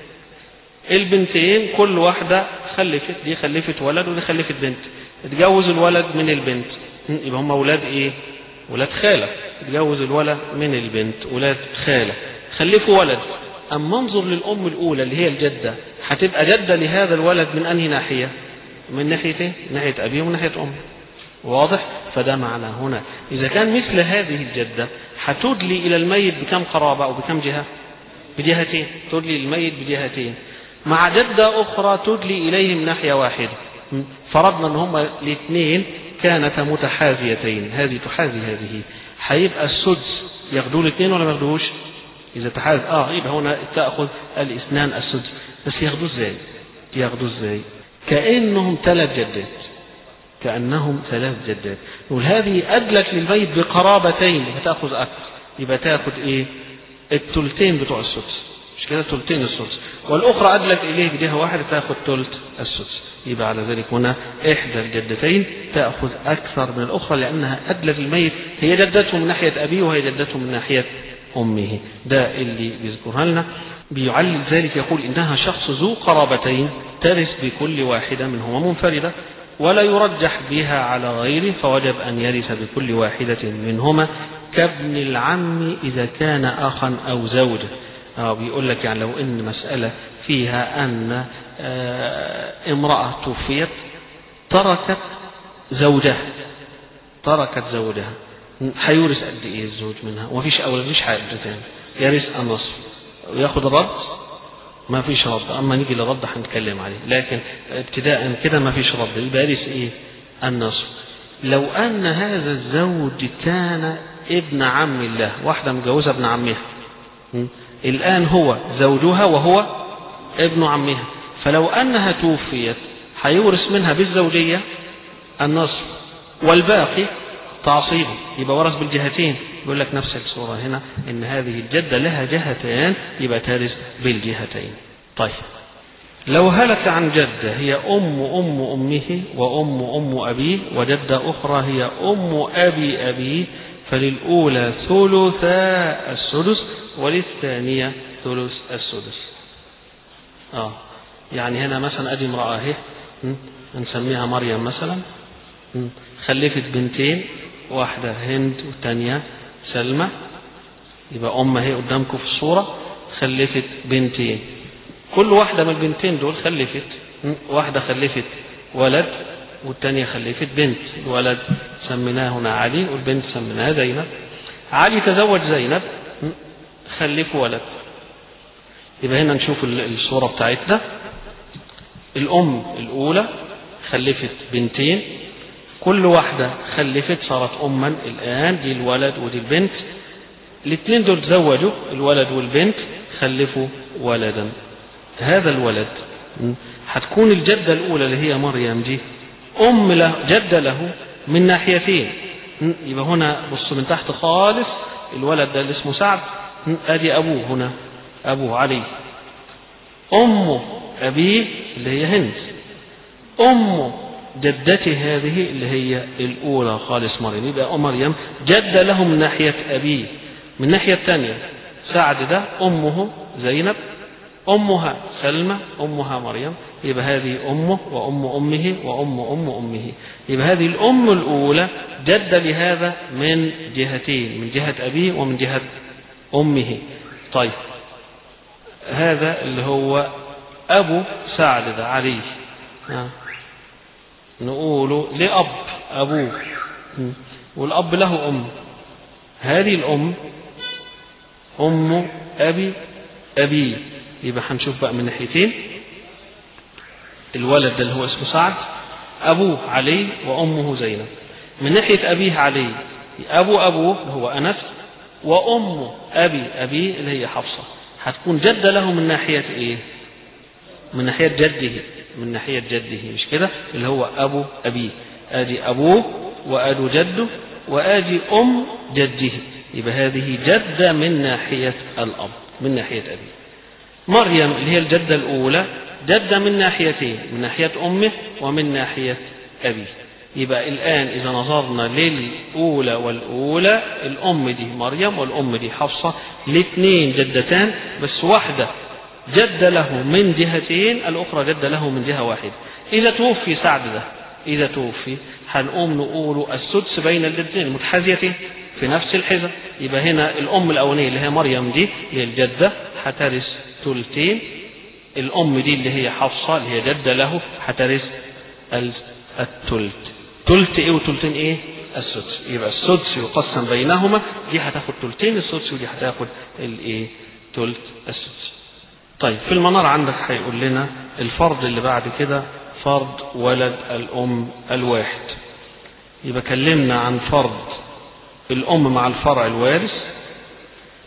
البنتين كل واحدة خلفت دي خلفت ولد ودي خلفت بنت اتجوز الولد من البنت يبقى هم أولاد إيه؟ ولاد خالة اتجوز الولد من البنت ولاد خالة خلفوا ولد أما انظر للأم الأولى اللي هي الجدة هتبقى جدة لهذا الولد من أنهي ناحية؟ من ناحية إيه؟ من ناحية أبيه ومن ناحية أمه واضح فده معنى هنا إذا كان مثل هذه الجدة هتدلي إلى الميت بكم قرابة أو بكم جهة بجهتين تدلي الميت بجهتين مع جدة أخرى تدلي إليه من ناحية واحدة فرضنا أن هما الاثنين كانتا متحاذيتين هذه تحاذي هذه هيبقى السدس ياخدوه الاثنين ولا ما ياخدوهوش إذا تحالف آه يبقى هنا تأخذ الاثنان السدس بس ياخدوه إزاي؟ ياخدوه إزاي؟ كأنهم ثلاث جدات كأنهم ثلاث جدات نقول هذه أدلت للبيت بقرابتين فتأخذ أكثر يبقى تأخذ إيه؟ التلتين بتوع السدس مش كده تلتين السدس والأخرى أدلت إليه بجهة واحدة تأخذ تلت السدس يبقى على ذلك هنا إحدى الجدتين تأخذ أكثر من الأخرى لأنها أدلت الميت هي جدته من ناحية أبيه وهي جدته من ناحية أمه ده اللي بيذكرها لنا بيعلل ذلك يقول إنها شخص ذو قرابتين ترث بكل واحدة منهما منفردة ولا يرجح بها على غيره فوجب أن يرث بكل واحدة منهما كابن العم إذا كان أخا أو زوجا آه بيقول لك يعني لو إن مسألة فيها أن آه امرأة توفيت تركت زوجها تركت زوجها هيورث قد ايه الزوج منها ومفيش اول مفيش حاجه تاني يرث النصف وياخد الرد ما فيش رد اما نيجي للرد هنتكلم عليه لكن ابتداء كده ما فيش رد يبقى يرث ايه النصف لو ان هذا الزوج كان ابن عم الله واحده متجوزه ابن عمها الان هو زوجها وهو ابن عمها فلو انها توفيت هيورث منها بالزوجيه النصف والباقي تعصيبه يبقى ورث بالجهتين يقول لك نفس الصورة هنا إن هذه الجدة لها جهتين يبقى ترث بالجهتين طيب لو هلك عن جدة هي أم أم أمه وأم أم أبيه وجدة أخرى هي أم أبي أبيه فللأولى ثلثا السدس وللثانية ثلث السدس آه يعني هنا مثلا أدي امرأة أهي نسميها مريم مثلا خلفت بنتين واحدة هند والثانية سلمى يبقى أم هي قدامكم في الصورة خلفت بنتين كل واحدة من البنتين دول خلفت واحدة خلفت ولد والثانية خلفت بنت الولد سميناه هنا علي والبنت سميناها زينب علي تزوج زينب خلفوا ولد يبقى هنا نشوف الصورة بتاعتنا الأم الأولى خلفت بنتين كل واحدة خلفت صارت أما الآن دي الولد ودي البنت الاثنين دول تزوجوا الولد والبنت خلفوا ولدا هذا الولد هتكون الجدة الأولى اللي هي مريم دي أم له جدة له من ناحيتين يبقى هنا بص من تحت خالص الولد ده اللي اسمه سعد ادي ابوه هنا ابوه علي امه ابيه اللي هي هند امه جدته هذه اللي هي الأولى خالص مريم يبقى مريم جدة له من ناحية أبيه من الناحية الثانية سعد ده أمه زينب أمها سلمى أمها مريم يبقى هذه أمه وأم أمه وأم أم أمه يبقى هذه الأم الأولى جدة لهذا من جهتين من جهة أبيه ومن جهة أمه طيب هذا اللي هو أبو سعد ده علي نقوله لأب أبوه والأب له أم هذه الأم أم أبي أبي يبقى هنشوف بقى من ناحيتين الولد ده اللي هو اسمه سعد أبوه علي وأمه زينب من ناحية أبيه علي أبو أبوه اللي هو أنس وأم أبي أبيه اللي هي حفصة هتكون جدة له من ناحية إيه؟ من ناحية جده من ناحية جده مش كده اللي هو أبو أبيه آدي أبوه وآدي جده وآدي أم جده يبقى هذه جدة من ناحية الأب من ناحية أبيه مريم اللي هي الجدة الأولى جدة من ناحيتين من ناحية أمه ومن ناحية أبيه يبقى الآن إذا نظرنا للأولى والأولى الأم دي مريم والأم دي حفصة الاثنين جدتان بس واحدة جد له من جهتين الأخرى جد له من جهة واحدة إذا توفي سعد ده إذا توفي هنقوم نقول السدس بين الجدتين المتحازيتين في نفس الحزة يبقى هنا الأم الأولانية اللي هي مريم دي اللي هي الجدة هترث ثلثين الأم دي اللي هي حفصة اللي هي جدة له هترث الثلث ثلث إيه وثلثين إيه؟ السدس يبقى السدس يقسم بينهما دي هتاخد ثلثين السدس ودي هتاخد الإيه؟ ثلث السدس طيب في المنار عندك هيقول لنا الفرض اللي بعد كده فرض ولد الأم الواحد يبقى كلمنا عن فرض الأم مع الفرع الوارث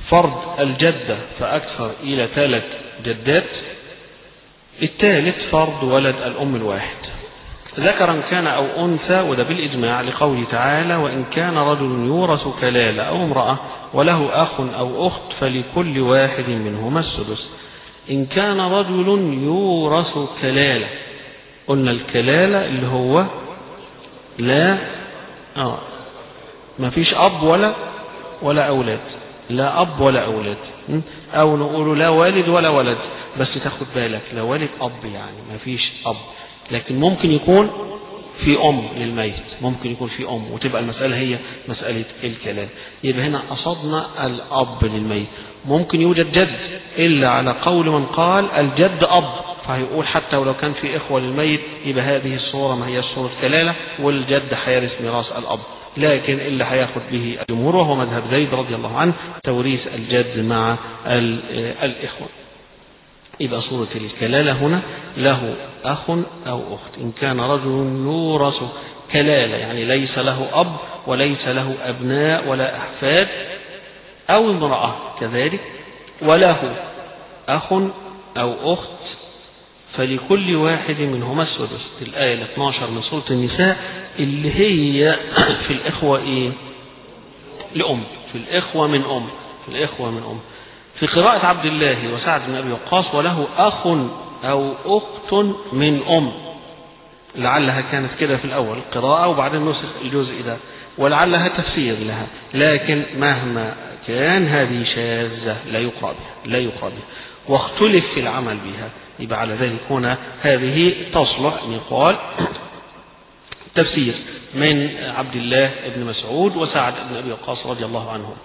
فرض الجدة فأكثر إلى ثلاث جدات الثالث فرض ولد الأم الواحد ذكرا كان أو أنثى وده بالإجماع لقوله تعالى وإن كان رجل يورث كلالة أو امرأة وله أخ أو أخت فلكل واحد منهما السدس إن كان رجل يورث كلالة قلنا الكلالة اللي هو لا آه ما فيش أب ولا ولا أولاد لا أب ولا أولاد أو نقول لا والد ولا ولد بس تاخد بالك لا والد أب يعني ما فيش أب لكن ممكن يكون في أم للميت ممكن يكون في أم وتبقى المسألة هي مسألة الكلام يبقى هنا قصدنا الأب للميت ممكن يوجد جد إلا على قول من قال الجد أب فهيقول حتى ولو كان في إخوة للميت يبقى هذه الصورة ما هي صورة كلالة والجد حيرث ميراث الأب لكن اللي هياخد به الجمهور وهو مذهب زيد رضي الله عنه توريث الجد مع الإخوة يبقى صورة الكلالة هنا له أخ أو أخت إن كان رجل يورث كلالة يعني ليس له أب وليس له أبناء ولا أحفاد أو امرأة كذلك وله أخ أو أخت فلكل واحد منهما السدس الآية 12 من سورة النساء اللي هي في الإخوة إيه لأم في الإخوة من أم في الإخوة من أم في قراءة عبد الله وسعد بن أبي وقاص وله أخ أو أخت من أم لعلها كانت كده في الأول قراءة وبعدين نسخ الجزء ده ولعلها تفسير لها لكن مهما كان هذه شاذة لا يقرأ بها لا يقرأ بها واختلف في العمل بها يبقى على ذلك هنا هذه تصلح أن يقال تفسير من عبد الله بن مسعود وسعد بن أبي وقاص رضي الله عنهم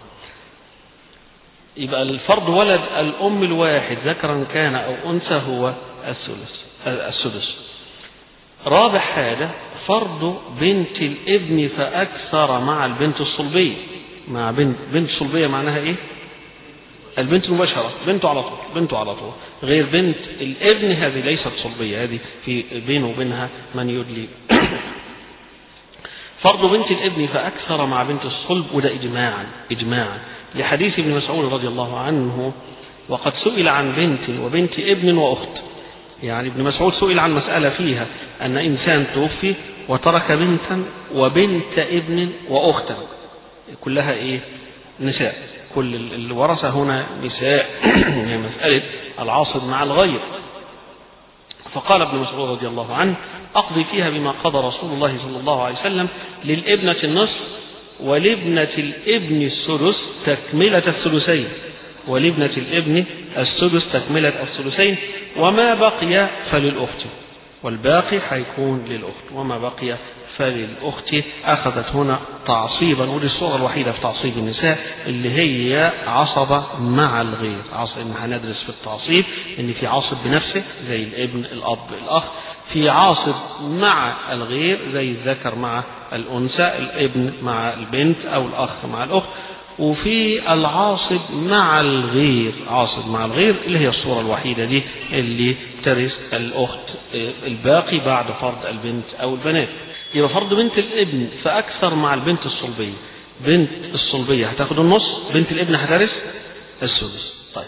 يبقى الفرض ولد الأم الواحد ذكرا كان أو أنثى هو الثلث السدس رابع حاجة فرض بنت الابن فأكثر مع البنت الصلبية مع بنت بنت صلبية معناها إيه؟ البنت المباشرة بنته على طول بنته على طول غير بنت الابن هذه ليست صلبية هذه في بينه وبينها من يدلي فرض بنت الابن فأكثر مع بنت الصلب وده إجماعا إجماعا لحديث ابن مسعود رضي الله عنه وقد سئل عن بنت وبنت ابن وأخت يعني ابن مسعود سئل عن مسألة فيها أن إنسان توفي وترك بنتا وبنت ابن وأختا كلها إيه نساء كل الورثة هنا نساء هي مسألة العاصب مع الغير فقال ابن مسعود رضي الله عنه أقضي فيها بما قضى رسول الله صلى الله عليه وسلم للابنة النصف ولابنة الابن السدس تكملة الثلثين ولابنة الابن السدس تكملة الثلثين وما بقي فللأخت والباقي حيكون للأخت وما بقي فللأخت أخذت هنا تعصيبا ودي الصورة الوحيدة في تعصيب النساء اللي هي عصبة مع الغير عصب إن هندرس في التعصيب إن في عاصب بنفسه زي الابن الأب الأخ في عاصب مع الغير زي الذكر مع الأنثى الابن مع البنت أو الأخ مع الأخت وفي العاصب مع الغير عاصب مع الغير اللي هي الصورة الوحيدة دي اللي ترث الأخت الباقي بعد فرض البنت أو البنات يبقى فرض بنت الابن فأكثر مع البنت الصلبية بنت الصلبية هتاخد النص بنت الابن هترث السدس طيب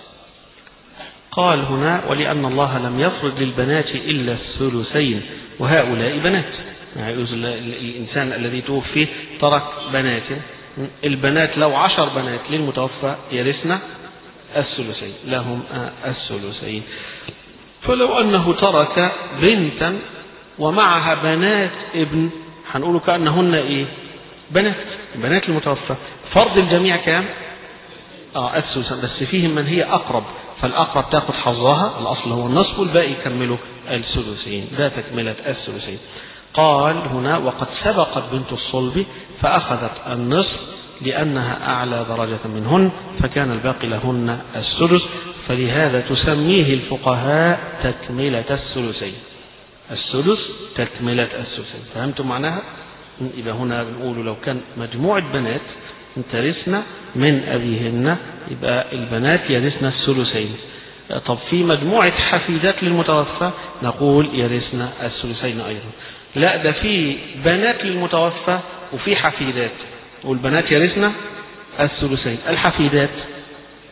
قال هنا ولأن الله لم يفرض للبنات إلا الثلثين وهؤلاء بنات يعني الإنسان الذي توفي ترك بنات البنات لو عشر بنات للمتوفى يرثن الثلثين لهم الثلثين فلو أنه ترك بنتا ومعها بنات ابن هنقول كأنهن إيه بنات بنات المتوفى فرض الجميع كام اه الثلث بس فيهم من هي أقرب فالأقرب تأخذ حظها الأصل هو النصف والباقي يكملوا الثلثين ده تكملة الثلثين قال هنا وقد سبقت بنت الصلب فأخذت النصف لأنها أعلى درجة منهن فكان الباقي لهن السدس فلهذا تسميه الفقهاء تكملة الثلثين السدس تكملة الثلثين فهمتم معناها؟ يبقى هنا بنقول لو كان مجموعة بنات ترثن من أبيهن يبقى البنات يرثن الثلثين طب في مجموعة حفيدات للمتوفى نقول يرثن الثلثين أيضا لا ده في بنات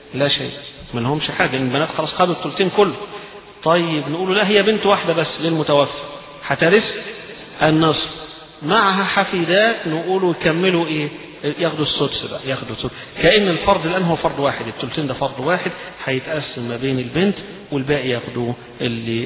لا شيء ما لهمش حاجة البنات خلاص خدوا الثلثين كله طيب نقول لا هي بنت واحدة بس للمتوفى هترث النصف معها حفيدات نقولوا يكملوا ايه ياخدوا السدس بقى ياخدوا السدس كأن الفرض الآن هو فرض واحد الثلثين ده فرض واحد هيتقسم ما بين البنت والباقي ياخدوه اللي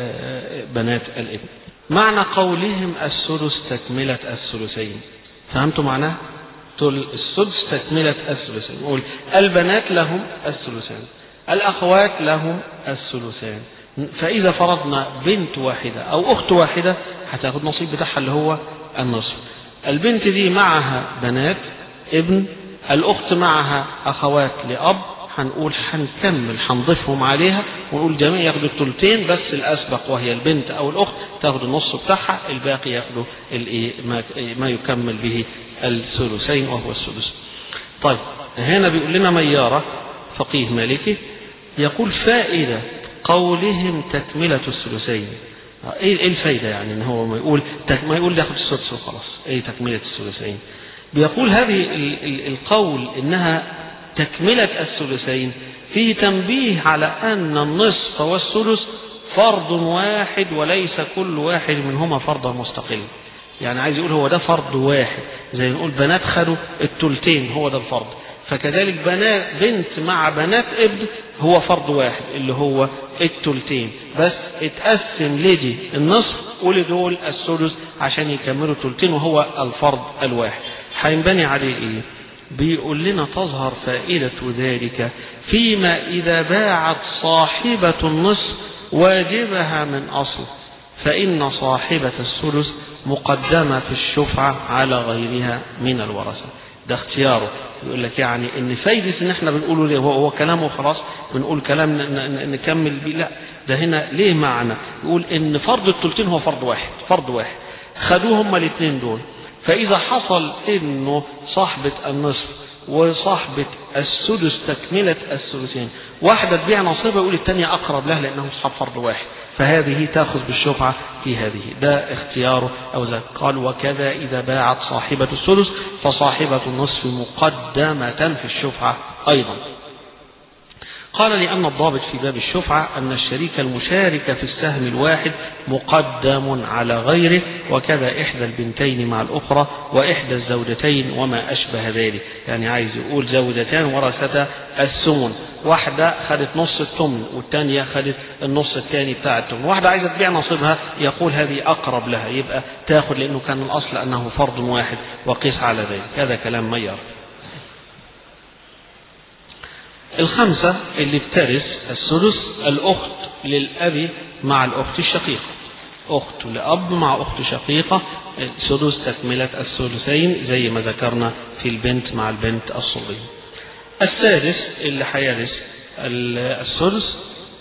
بنات الابن معنى قولهم السدس تكملة الثلثين فهمتوا معناه؟ تقول السدس تكملة الثلثين نقول البنات لهم الثلثان الأخوات لهم الثلثان فإذا فرضنا بنت واحدة أو أخت واحدة هتاخد نصيب بتاعها اللي هو النصف البنت دي معها بنات ابن الأخت معها أخوات لأب هنقول هنكمل هنضيفهم عليها ونقول جميع ياخدوا الثلثين بس الأسبق وهي البنت أو الأخت تاخد النص بتاعها الباقي ياخدوا ما يكمل به الثلثين وهو السدس. طيب هنا بيقول لنا ميارة فقيه مالكي يقول فائدة قولهم تكملة الثلثين ايه الفايدة يعني ان هو ما يقول ما يقول ياخد السدس وخلاص ايه تكملة الثلثين بيقول هذه القول انها تكملة الثلثين فيه تنبيه على ان النصف والثلث فرض واحد وليس كل واحد منهما فرضا مستقل يعني عايز يقول هو ده فرض واحد زي نقول بنات خدوا التلتين هو ده الفرض فكذلك بنات بنت مع بنات ابن هو فرض واحد اللي هو التلتين بس اتقسم لدي النصف ولدول السدس عشان يكملوا التلتين وهو الفرض الواحد هينبني عليه ايه بيقول لنا تظهر فائدة ذلك فيما إذا باعت صاحبة النصف واجبها من أصل فإن صاحبة الثلث مقدمة في الشفعة على غيرها من الورثة ده اختياره يقول لك يعني ان فايدة ان احنا بنقوله ليه هو, هو كلامه خلاص بنقول كلام نكمل بيه لا ده هنا ليه معنى يقول ان فرض الثلثين هو فرض واحد فرض واحد خدوه هما الاثنين دول فاذا حصل انه صاحبة النصف وصاحبة السدس تكملة الثلثين واحدة تبيع نصيبها يقول الثانية أقرب لها لأنهم أصحاب فرض واحد فهذه تأخذ بالشفعة في هذه ده اختياره أو ذلك قال وكذا إذا باعت صاحبة الثلث فصاحبة النصف مقدمة في الشفعة أيضا قال لأن الضابط في باب الشفعة أن الشريك المشارك في السهم الواحد مقدم على غيره وكذا إحدى البنتين مع الأخرى وإحدى الزوجتين وما أشبه ذلك يعني عايز يقول زوجتان ورثتا الثمن واحدة خدت نص الثمن والثانية خدت النص الثاني بتاع الثمن واحدة عايزة تبيع نصيبها يقول هذه أقرب لها يبقى تاخد لأنه كان الأصل أنه فرض واحد وقيس على ذلك هذا كلام ميار الخمسة اللي بترث السدس الأخت للأب مع الأخت الشقيقة أخت لأب مع أخت شقيقة سدس تكملة الثلثين زي ما ذكرنا في البنت مع البنت الصغيرة السادس اللي هيرث السدس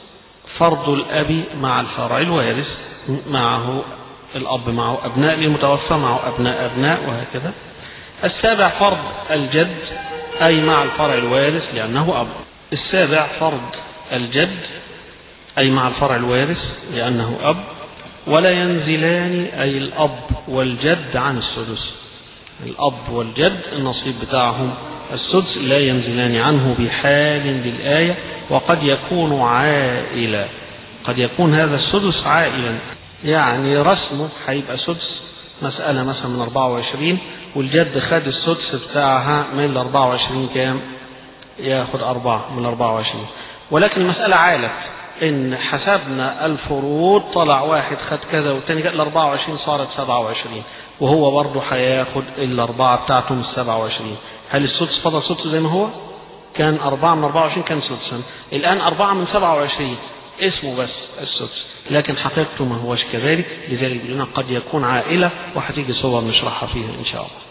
فرض الأب مع الفرع الوارث معه الأب معه أبناء للمتوفى معه أبناء أبناء وهكذا السابع فرض الجد أي مع الفرع الوارث لأنه أب السابع فرض الجد أي مع الفرع الوارث لأنه أب ولا ينزلان أي الأب والجد عن السدس الأب والجد النصيب بتاعهم السدس لا ينزلان عنه بحال للآية وقد يكون عائلا قد يكون هذا السدس عائلا يعني رسمه هيبقى سدس مسألة مثلا من 24 والجد خد السدس بتاعها من ال 24 كام؟ ياخد أربعة من 24 ولكن المسألة عالت إن حسبنا الفروض طلع واحد خد كذا والتاني ال 24 صارت 27 وهو برضه هياخد الأربعة بتاعته من 27 هل السدس فضل سدس زي ما هو؟ كان أربعة من 24 كان سدسا الآن أربعة من 27 اسمه بس السدس لكن حقيقته ما هوش كذلك لذلك بيقولون قد يكون عائلة وهتيجي صور نشرحها فيها إن شاء الله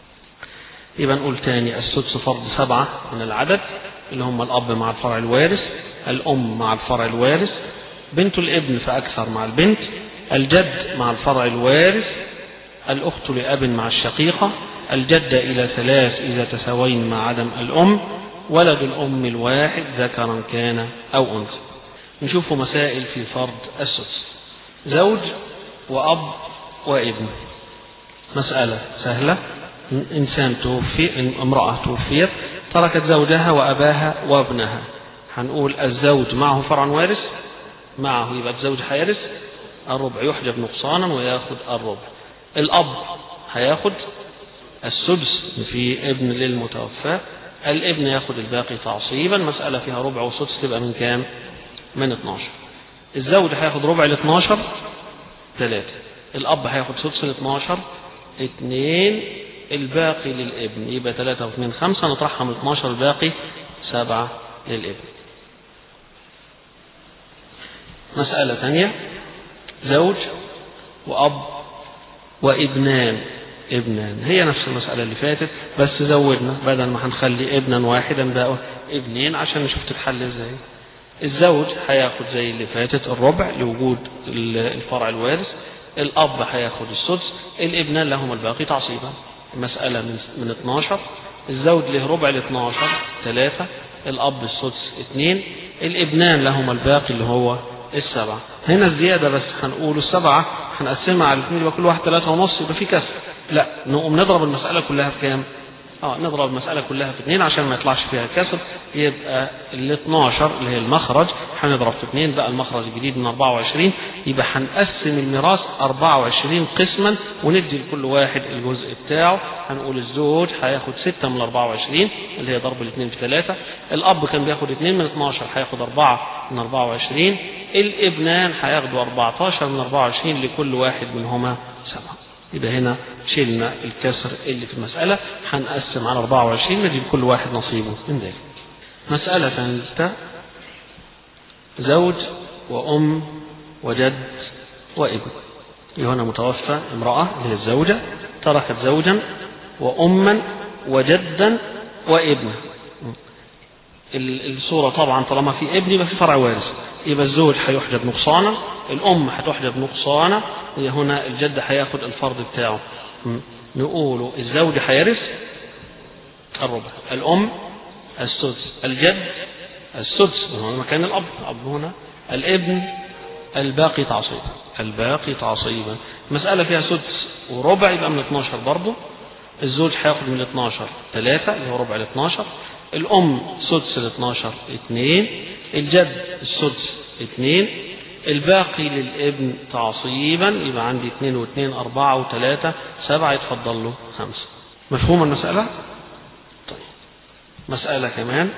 يبقى نقول تاني السدس فرض سبعة من العدد اللي هم الأب مع الفرع الوارث الأم مع الفرع الوارث بنت الابن فأكثر مع البنت الجد مع الفرع الوارث الأخت لأب مع الشقيقة الجدة إلى ثلاث إذا تساوين مع عدم الأم ولد الأم الواحد ذكرا كان أو أنثى نشوف مسائل في فرض السدس زوج وأب وابن مسألة سهلة إنسان توفي امرأة توفيت تركت زوجها وأباها وابنها هنقول الزوج معه فرع وارث معه يبقى الزوج هيرث الربع يحجب نقصانا وياخد الربع الأب هياخد السدس في ابن للمتوفى الابن ياخد الباقي تعصيبا مسألة فيها ربع وسدس تبقى من كام؟ من 12 الزوج هياخد ربع ال 12 ثلاثة الأب هياخد سدس ال 12 اثنين الباقي للابن يبقى ثلاثة واثنين خمسة نطرحها من 12 الباقي سبعة للابن مسألة ثانية زوج وأب وابنان ابنان هي نفس المسألة اللي فاتت بس زودنا بدل ما هنخلي ابنا واحدا بقى ابنين عشان نشوف تتحل ازاي الزوج هياخد زي اللي فاتت الربع لوجود الفرع الوارث الأب هياخد السدس الابنان لهم الباقي تعصيبا مسألة من من 12 الزوج له ربع ال 12 ثلاثة الأب السدس اثنين الابنان لهم الباقي اللي هو السبعة هنا الزيادة بس هنقول السبعة هنقسمها على الاثنين يبقى كل واحد ثلاثة ونص يبقى في كسر لا نقوم نضرب المسألة كلها في كام؟ اه نضرب المسألة كلها في اثنين عشان ما يطلعش فيها كسر يبقى ال 12 اللي هي المخرج هنضرب في اثنين بقى المخرج الجديد من 24 يبقى هنقسم الميراث 24 قسما وندي لكل واحد الجزء بتاعه هنقول الزوج هياخد 6 من 24 اللي هي ضرب الاثنين في 3 الأب كان بياخد 2 من 12 هياخد 4 من 24 الابنان هياخدوا 14 من 24 لكل واحد منهما سبعة يبقى هنا شلنا الكسر اللي في المسألة هنقسم على 24 ندي كل واحد نصيبه من ذلك مسألة ثالثة زوج وأم وجد وابن هنا متوفى امرأة هي الزوجة تركت زوجا وأما وجدا وابنا الصورة طبعا طالما في ابن يبقى في فرع وارث يبقى الزوج هيحجب نقصانا الأم هتحجب نقصانا هنا الجد هياخد الفرض بتاعه نقول الزوج هيرث الربع الأم السدس الجد السدس هنا مكان الأب الأب هنا الابن الباقي تعصيبا الباقي تعصيبا مسألة فيها سدس وربع يبقى من 12 برضه الزوج هياخد من 12 3 اللي هو ربع ال 12 الأم سدس ال 12 2 الجد السدس 2 الباقي للابن تعصيبا يبقى عندي 2 و2 4 و3 7 يتفضل له 5 مفهوم المسألة؟ طيب مسألة كمان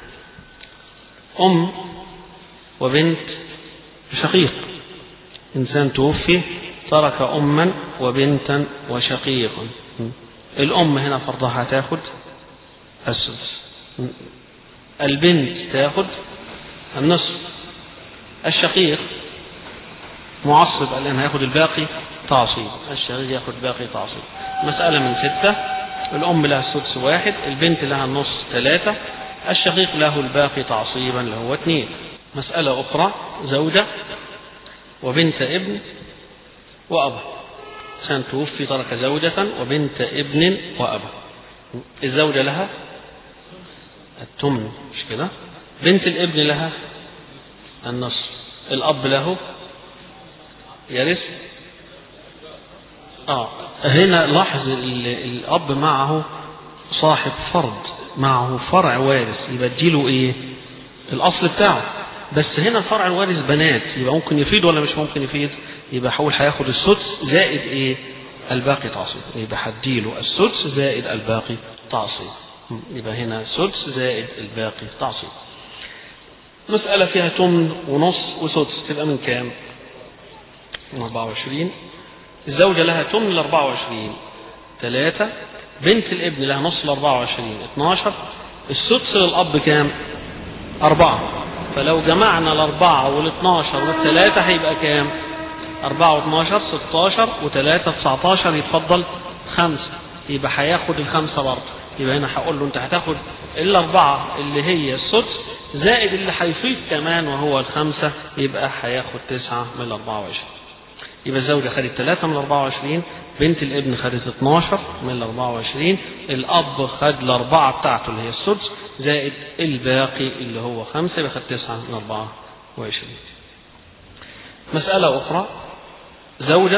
أم وبنت شقيق إنسان توفي ترك أما وبنتا وشقيقا الأم هنا فرضها تاخد السدس البنت تاخد النصف الشقيق معصب الآن هياخد الباقي تعصيب الشقيق ياخد باقي تعصيب مسألة من ستة الأم لها السدس واحد البنت لها النص ثلاثة الشقيق له الباقي تعصيبا اللي هو اثنين مسألة أخرى زوجة وبنت ابن وأب إنسان توفي ترك زوجة وبنت ابن وأبا الزوجة لها التمن مش كده بنت الابن لها النصف الأب له يرث آه هنا لاحظ الأب معه صاحب فرض معه فرع وارث يبقى اديله إيه الأصل بتاعه بس هنا الفرع الوارث بنات يبقى ممكن يفيد ولا مش ممكن يفيد يبقى حول هياخد السدس زائد ايه الباقي تعصيب يبقى هديله السدس زائد الباقي تعصيب يبقى هنا سدس زائد الباقي تعصيب مسألة فيها تمن ونص وسدس تبقى من كام؟ من 24 الزوجة لها تمن ل 24 ثلاثة بنت الابن لها نص ل 24 12 السدس للأب كام؟ أربعة فلو جمعنا الأربعة والاثناشر والثلاثة هيبقى كام؟ أربعة واثناشر ستاشر وثلاثة تسعتاشر يتفضل خمسة يبقى هياخد الخمسة برضه يبقى هنا هقول له أنت هتاخد الأربعة اللي هي السدس زائد اللي هيفيض كمان وهو الخمسة يبقى هياخد تسعة من الأربعة وعشرين يبقى الزوجة خدت ثلاثة من الأربعة وعشرين بنت الابن خدت 12 من الأربعة وعشرين الأب خد الأربعة بتاعته اللي هي السدس زائد الباقي اللي هو خمسة يبقى خد تسعة من أربعة وعشرين مسألة أخرى زوجة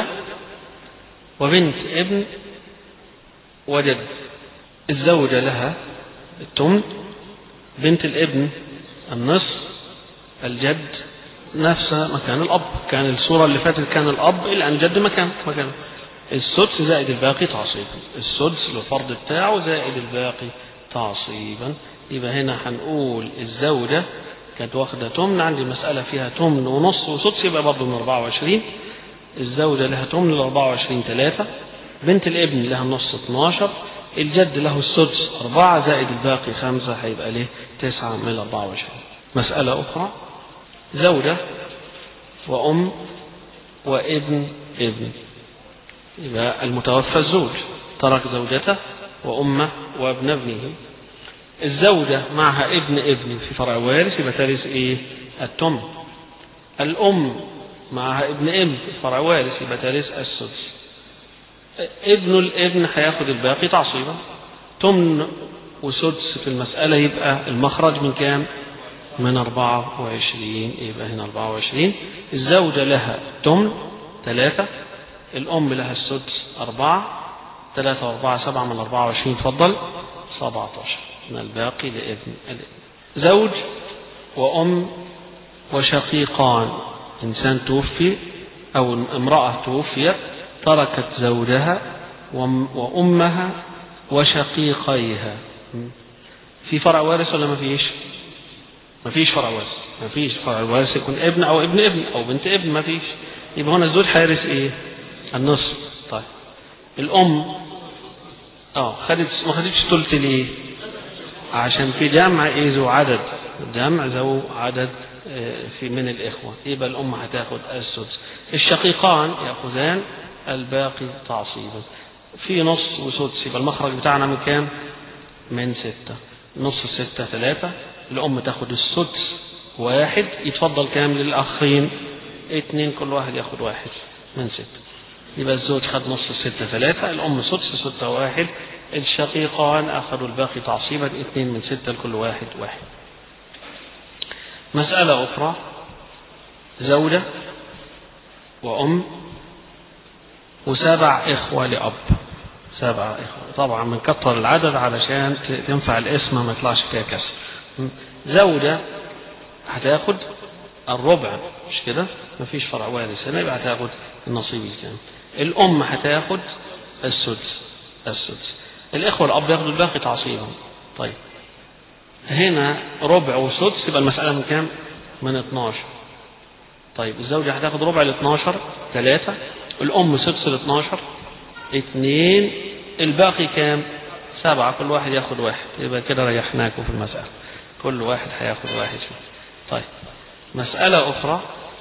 وبنت ابن وجد الزوجة لها التمن بنت الابن النصف الجد نفس مكان الأب كان الصورة اللي فاتت كان الأب إلا أن جد مكان مكان السدس زائد الباقي تعصيبا السدس الفرض بتاعه زائد الباقي تعصيبا يبقى هنا هنقول الزوجة كانت واخدة تمن عندي مسألة فيها تمن ونص وسدس يبقى برضه من 24 الزوجة لها تمن ل 24 3 بنت الابن لها النص 12 الجد له السدس أربعة زائد الباقي خمسة هيبقى له تسعة من 24 مسألة أخرى زوجة وأم وابن ابن يبقى المتوفى الزوج ترك زوجته وأمه وابن ابنه الزوجة معها ابن ابن في فرع وارث يبقى ترث ايه؟ التم الأم معها ابن ابن في فرع وارث يبقى ترث السدس ابن الابن هياخد الباقي تعصيبا تمن وسدس في المسألة يبقى المخرج من كام؟ من 24 يبقى هنا 24 الزوجة لها تمن ثلاثة الأم لها السدس أربعة ثلاثة وأربعة سبعة من 24 تفضل 17 من الباقي لابن الابن زوج وأم وشقيقان إنسان توفي أو امرأة توفيت تركت زوجها وأمها وشقيقيها في فرع وارث ولا ما فيش؟ ما فيش فرع وارث ما فيش فرع وارث يكون ابن أو ابن ابن أو بنت ابن ما فيش يبقى هنا الزوج هيرث إيه؟ النصف طيب الأم اه خدت ما خدتش ثلث ليه؟ عشان في جمع ايه ذو عدد جمع ذو عدد في من الإخوة يبقى الأم هتاخد السدس الشقيقان يأخذان الباقي تعصيبا في نص وسدس يبقى المخرج بتاعنا من كام؟ من ستة نص ستة ثلاثة الأم تاخد السدس واحد يتفضل كام للأخين اتنين كل واحد ياخد واحد من ستة يبقى الزوج خد نص الستة ثلاثة الأم سدس ستة واحد الشقيقان أخذوا الباقي تعصيبا اثنين من ستة لكل واحد واحد مسألة أخرى زوجة وأم وسبع إخوة لأب سبع إخوة طبعا من كتر العدد علشان تنفع الاسم ما يطلعش فيها كسر زوجة هتاخد الربع مش كده مفيش فرع وارث هنا يبقى هتاخد النصيب الكامل الأم هتاخد السدس السدس الإخوة الأب ياخدوا الباقي تعصيبا طيب هنا ربع وسدس يبقى المسألة من كام؟ من 12 طيب الزوجة هتاخد ربع ال 12 ثلاثة الأم سدس ال 12 اثنين الباقي كام؟ سبعة كل واحد ياخد واحد يبقى كده ريحناكم في المسألة كل واحد هياخد واحد فيه طيب مسألة أخرى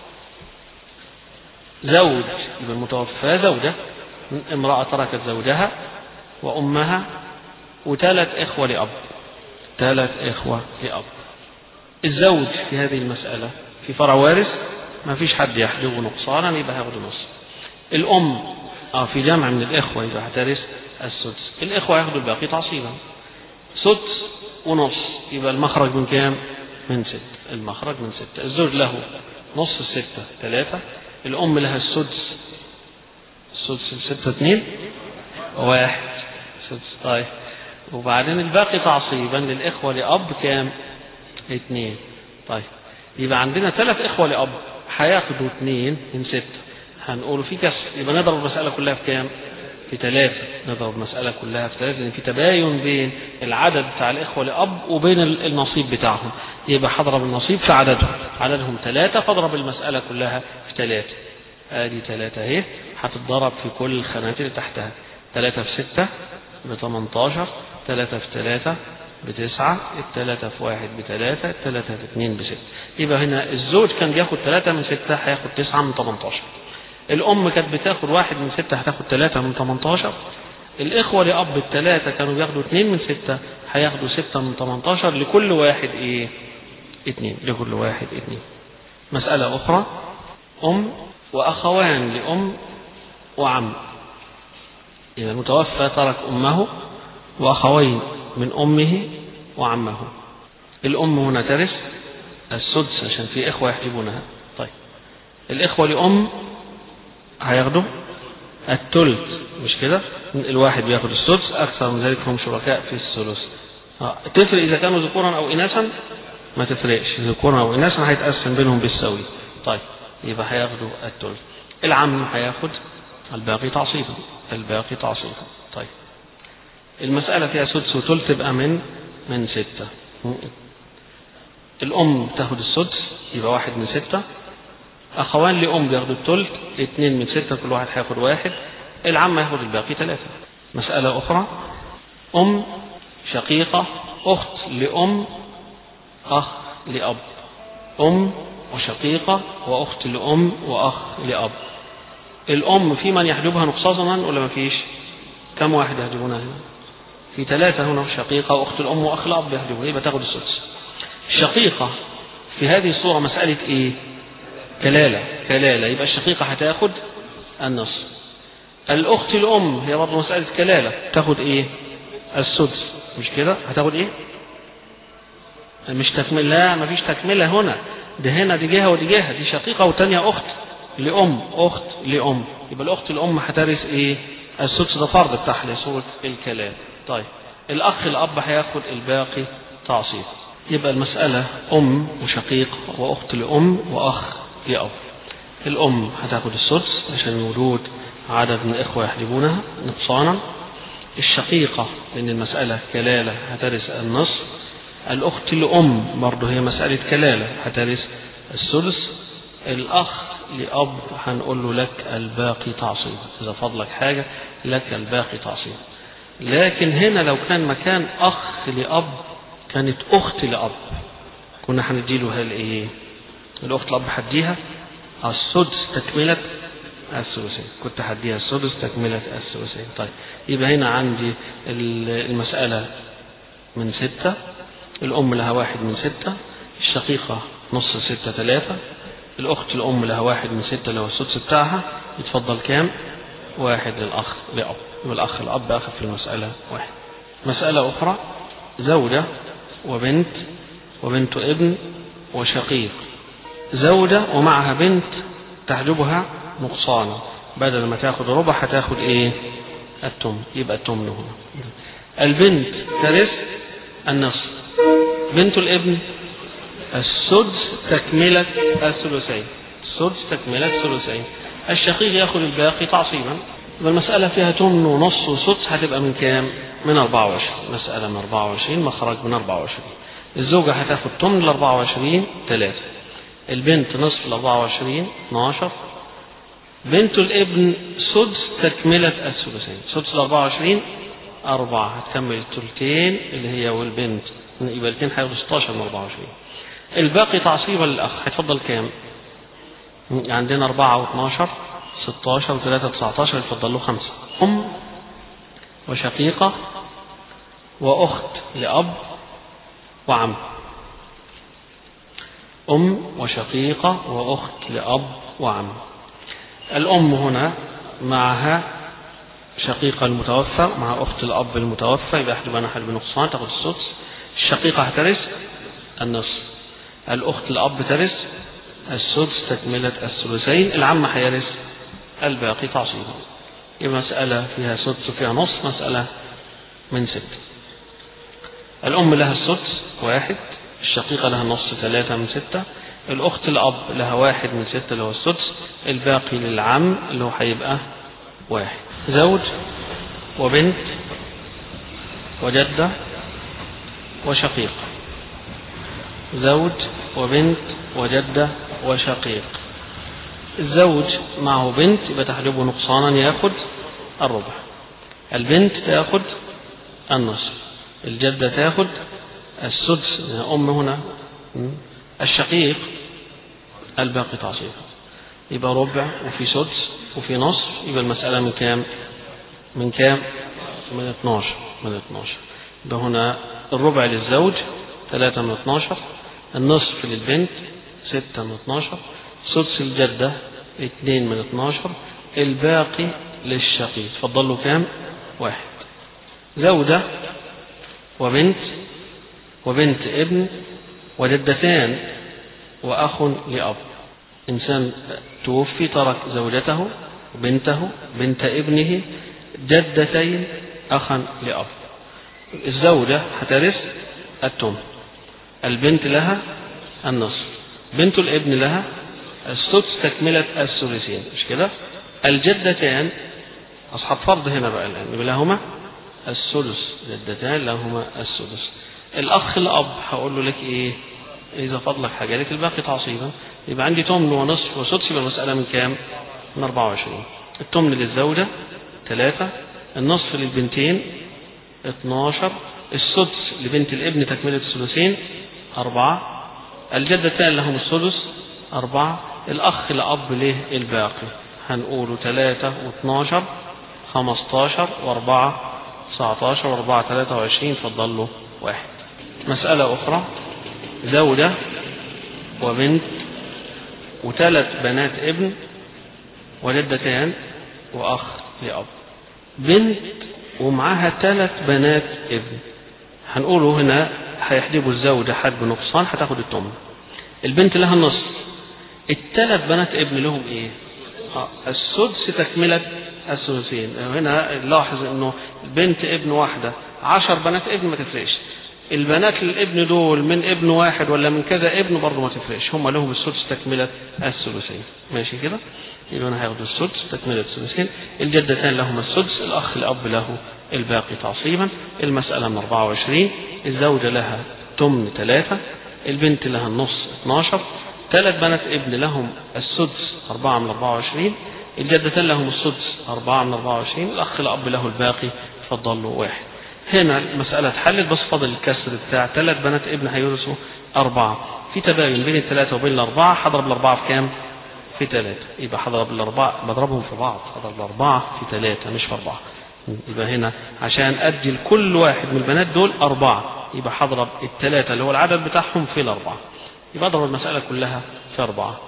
زوج يبقى المتوفى زوجة امرأة تركت زوجها وأمها وثلاث إخوة لأب ثلاث إخوة لأب الزوج في هذه المسألة في فرع وارث ما فيش حد يحجبه نقصانا يبقى هياخد نص الأم اه في جمع من الإخوة يبقى هترث السدس الإخوة ياخدوا الباقي تعصيبا سدس ونص يبقى المخرج من كام؟ من ست المخرج من ستة الزوج له نص الستة ثلاثة الأم لها السدس السدس الستة اثنين واحد سدس طيب وبعدين الباقي تعصيبا للإخوة لأب كام؟ اثنين طيب يبقى عندنا ثلاث إخوة لأب هياخدوا اثنين من ستة هنقول في كسر يبقى نضرب المسألة كلها في كام؟ في ثلاثة نضرب المسألة كلها في ثلاثة لأن في تباين بين العدد بتاع الإخوة لأب وبين النصيب بتاعهم يبقى هضرب النصيب في عددهم عددهم ثلاثة فاضرب المسألة كلها في ثلاثة آدي ثلاثة أهي هتتضرب في كل الخانات اللي تحتها ثلاثة في ستة ب 18 ثلاثة في ثلاثة بتسعة الثلاثة في واحد بثلاثة الثلاثة في اثنين بستة يبقى هنا الزوج كان بياخد ثلاثة من ستة هياخد تسعة من 18 الأم كانت بتاخد واحد من ستة هتاخد ثلاثة من 18 الإخوة لأب الثلاثة كانوا بياخدوا اثنين من ستة هياخدوا ستة من 18 لكل واحد إيه؟ اثنين لكل واحد اثنين مسألة أخرى أم وأخوان لأم وعم إذا المتوفى ترك أمه وأخوين من أمه وعمه الأم هنا ترث السدس عشان في إخوة يحجبونها طيب الإخوة لأم هياخدوا الثلث مش كده الواحد بياخد السدس أكثر من ذلك هم شركاء في الثلث آه، تفرق إذا كانوا ذكورا أو إناثا ما تفرقش ذكورا أو إناثا هيتقسم بينهم بالسوي طيب يبقى هياخدوا الثلث العم هياخد الباقي تعصيبا الباقي تعصيبا طيب المسألة فيها سدس وثلث تبقى من من ستة الأم تاخد السدس يبقى واحد من ستة أخوان لأم بياخدوا الثلث اثنين من ستة كل واحد هياخد واحد العم هياخد الباقي ثلاثة مسألة أخرى أم شقيقة أخت لأم أخ لأب أم وشقيقة وأخت لأم وأخ لأب الأم في من يحجبها نقصاصا ولا ما فيش كم واحد يحجبونها هنا في ثلاثة هنا شقيقة وأخت الأم وأخ الأب يحجبونها يبقى تاخد السدس الشقيقة في هذه الصورة مسألة إيه كلالة كلالة يبقى الشقيقة هتاخد النص الأخت الأم هي برضه مسألة كلالة تاخد إيه السدس مش كده هتاخد إيه مش تكمل لا مفيش تكملة هنا ده هنا دي جهة ودي جهة دي شقيقة والتانية أخت لأم أخت لأم يبقى الأخت الأم هترث إيه السدس ده فرض بتاعها لصورة الكلام طيب الأخ الأب هياخد الباقي تعصيب يبقى المسألة أم وشقيق وأخت لأم وأخ لأب الأم هتاخد السدس عشان وجود عدد من الإخوة يحجبونها نقصانا الشقيقة لأن المسألة كلالة هترث النصف الأخت لأم برضه هي مسألة كلالة هترث السدس الأخ لأب هنقول له لك الباقي تعصيب إذا فضلك حاجة لك الباقي تعصيب لكن هنا لو كان مكان أخ لأب كانت أخت لأب كنا هنديله ايه الأخت لأب هديها السدس تكملة الثلثين كنت هديها السدس تكملة الثلثين طيب يبقى هنا عندي المسألة من ستة الأم لها واحد من ستة الشقيقة نص ستة ثلاثة الأخت الأم لها واحد من ستة اللي هو السدس بتاعها يتفضل كام؟ واحد للأخ لأب والأخ الأب أخذ في المسألة واحد مسألة أخرى زوجة وبنت وبنت ابن وشقيق زوجة ومعها بنت تحجبها نقصانا بدل ما تاخد ربع هتاخد ايه التم يبقى التمن هنا البنت ترث النصف بنت الابن السدس تكملة الثلثين السدس تكملة الثلثين الشقيق ياخذ الباقي تعصيبا والمسألة فيها تمن ونص وسدس هتبقى من كام؟ من 24 مسألة من 24 مخرج من 24 الزوجة هتاخد تمن ل 24 3 البنت نصف ل 24 12 بنت الابن سدس تكملة الثلثين سدس ل 24 أربعة هتكمل الثلثين اللي هي والبنت يبقى الاثنين هياخدوا 16 من 24 الباقي تعصيبا للأخ هيتفضل كام؟ عندنا 4 و12 16 و3 19 يتفضل له خمسة أم وشقيقة وأخت لأب وعم أم وشقيقة وأخت لأب وعم الأم هنا معها شقيقة المتوفى مع أخت الأب المتوفى يبقى أحد بناها بنقصان تاخد السدس الشقيقة هترث النصف الأخت الأب ترث السدس تكملة الثلثين العم هيرث الباقي تعصيبا يبقى مسألة فيها سدس وفيها نص مسألة من ست الأم لها السدس واحد الشقيقة لها نص ثلاثة من ستة الأخت الأب لها واحد من ستة اللي هو السدس الباقي للعم اللي هو هيبقى واحد زوج وبنت وجدة وشقيق زوج وبنت وجدة وشقيق الزوج معه بنت يبقى تحجبه نقصانا ياخد الربع البنت تاخد النصف الجدة تاخد السدس أم هنا الشقيق الباقي تعصيب يبقى ربع وفي سدس وفي نصف يبقى المسألة من كام من كام من 12 من 12 يبقى هنا الربع للزوج 3 من 12 النصف للبنت 6 من 12 سدس الجدة 2 من 12 الباقي للشقيق فضل له كام واحد زوجة وبنت وبنت ابن وجدتان وأخ لأب إنسان توفي ترك زوجته بنته بنت ابنه جدتين أخا لأب الزوجة هترث التمن البنت لها النصف بنت الابن لها السدس تكملة الثلثين مش كده الجدتان أصحاب فرض هنا بقى الآن لهما السدس جدتان لهما السدس الأخ الأب هقول له لك إيه إذا فضلك حاجة لك الباقي تعصيبا يبقى عندي تمن ونصف وسدس يبقى المسألة من كام؟ من 24 التمن للزوجة ثلاثة النصف للبنتين 12 السدس لبنت الابن تكملة الثلثين أربعة الجدتان لهم السدس أربعة الأخ لأب له الباقي هنقوله ثلاثة واثناشر خمستاشر وأربعة تسعتاشر وأربعة ثلاثة وعشرين فضل له واحد مسألة أخرى زوجة وبنت وثلاث بنات ابن وجدتان وأخ لأب بنت ومعاها ثلاث بنات ابن هنقوله هنا هيحجبوا الزوجة حجب نقصان هتاخد التمن البنت لها النصف الثلاث بنات ابن لهم ايه آه السدس تكملة الثلثين هنا لاحظ انه البنت ابن واحدة عشر بنات ابن ما تفرقش البنات الابن دول من ابن واحد ولا من كذا ابن برضه ما تفرقش هم لهم السدس تكملة الثلثين ماشي كده يبقى انا هاخد السدس تكملة الثلثين الجدتان لهما السدس الاخ الاب له الباقي تعصيبا المسألة من 24 الزوجة لها تمن ثلاثة البنت لها النص 12 ثلاث بنات ابن لهم السدس أربعة من 24 الجدتان لهم السدس أربعة من 24 الأخ الأب له الباقي فضل له واحد هنا المسألة اتحلت بس فضل الكسر بتاع ثلاث بنات ابن هيورثوا أربعة في تباين بين الثلاثة وبين الأربعة هضرب الأربعة في كام؟ في ثلاثة يبقى هضرب الأربعة بضربهم في بعض هضرب الأربعة في ثلاثة مش في أربعة يبقى هنا عشان أدي لكل واحد من البنات دول أربعة يبقى هضرب الثلاثة اللي هو العدد بتاعهم في الأربعة يبقى أضرب المسألة كلها في أربعة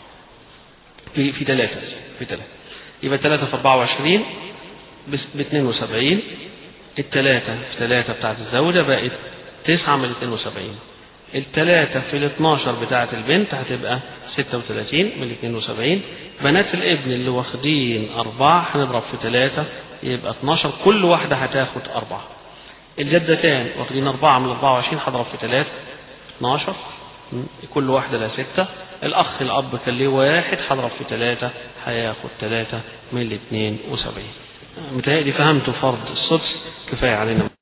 في في ثلاثة في ثلاثة يبقى ثلاثة في 24 ب 72 الثلاثة في ثلاثة بتاعت الزوجة بقت تسعة من 72 الثلاثة في ال 12 بتاعت البنت هتبقى 36 من 72 بنات الابن اللي واخدين أربعة هنضرب في ثلاثة يبقى 12 كل واحدة هتاخد أربعة الجدتان واخدين أربعة من 24 هضرب في ثلاثة 12 كل واحدة لها ستة الأخ الأب كان ليه واحد هضرب في ثلاثة هياخد ثلاثة من الاثنين وسبعين متهيألي فهمتوا فرض السدس كفاية علينا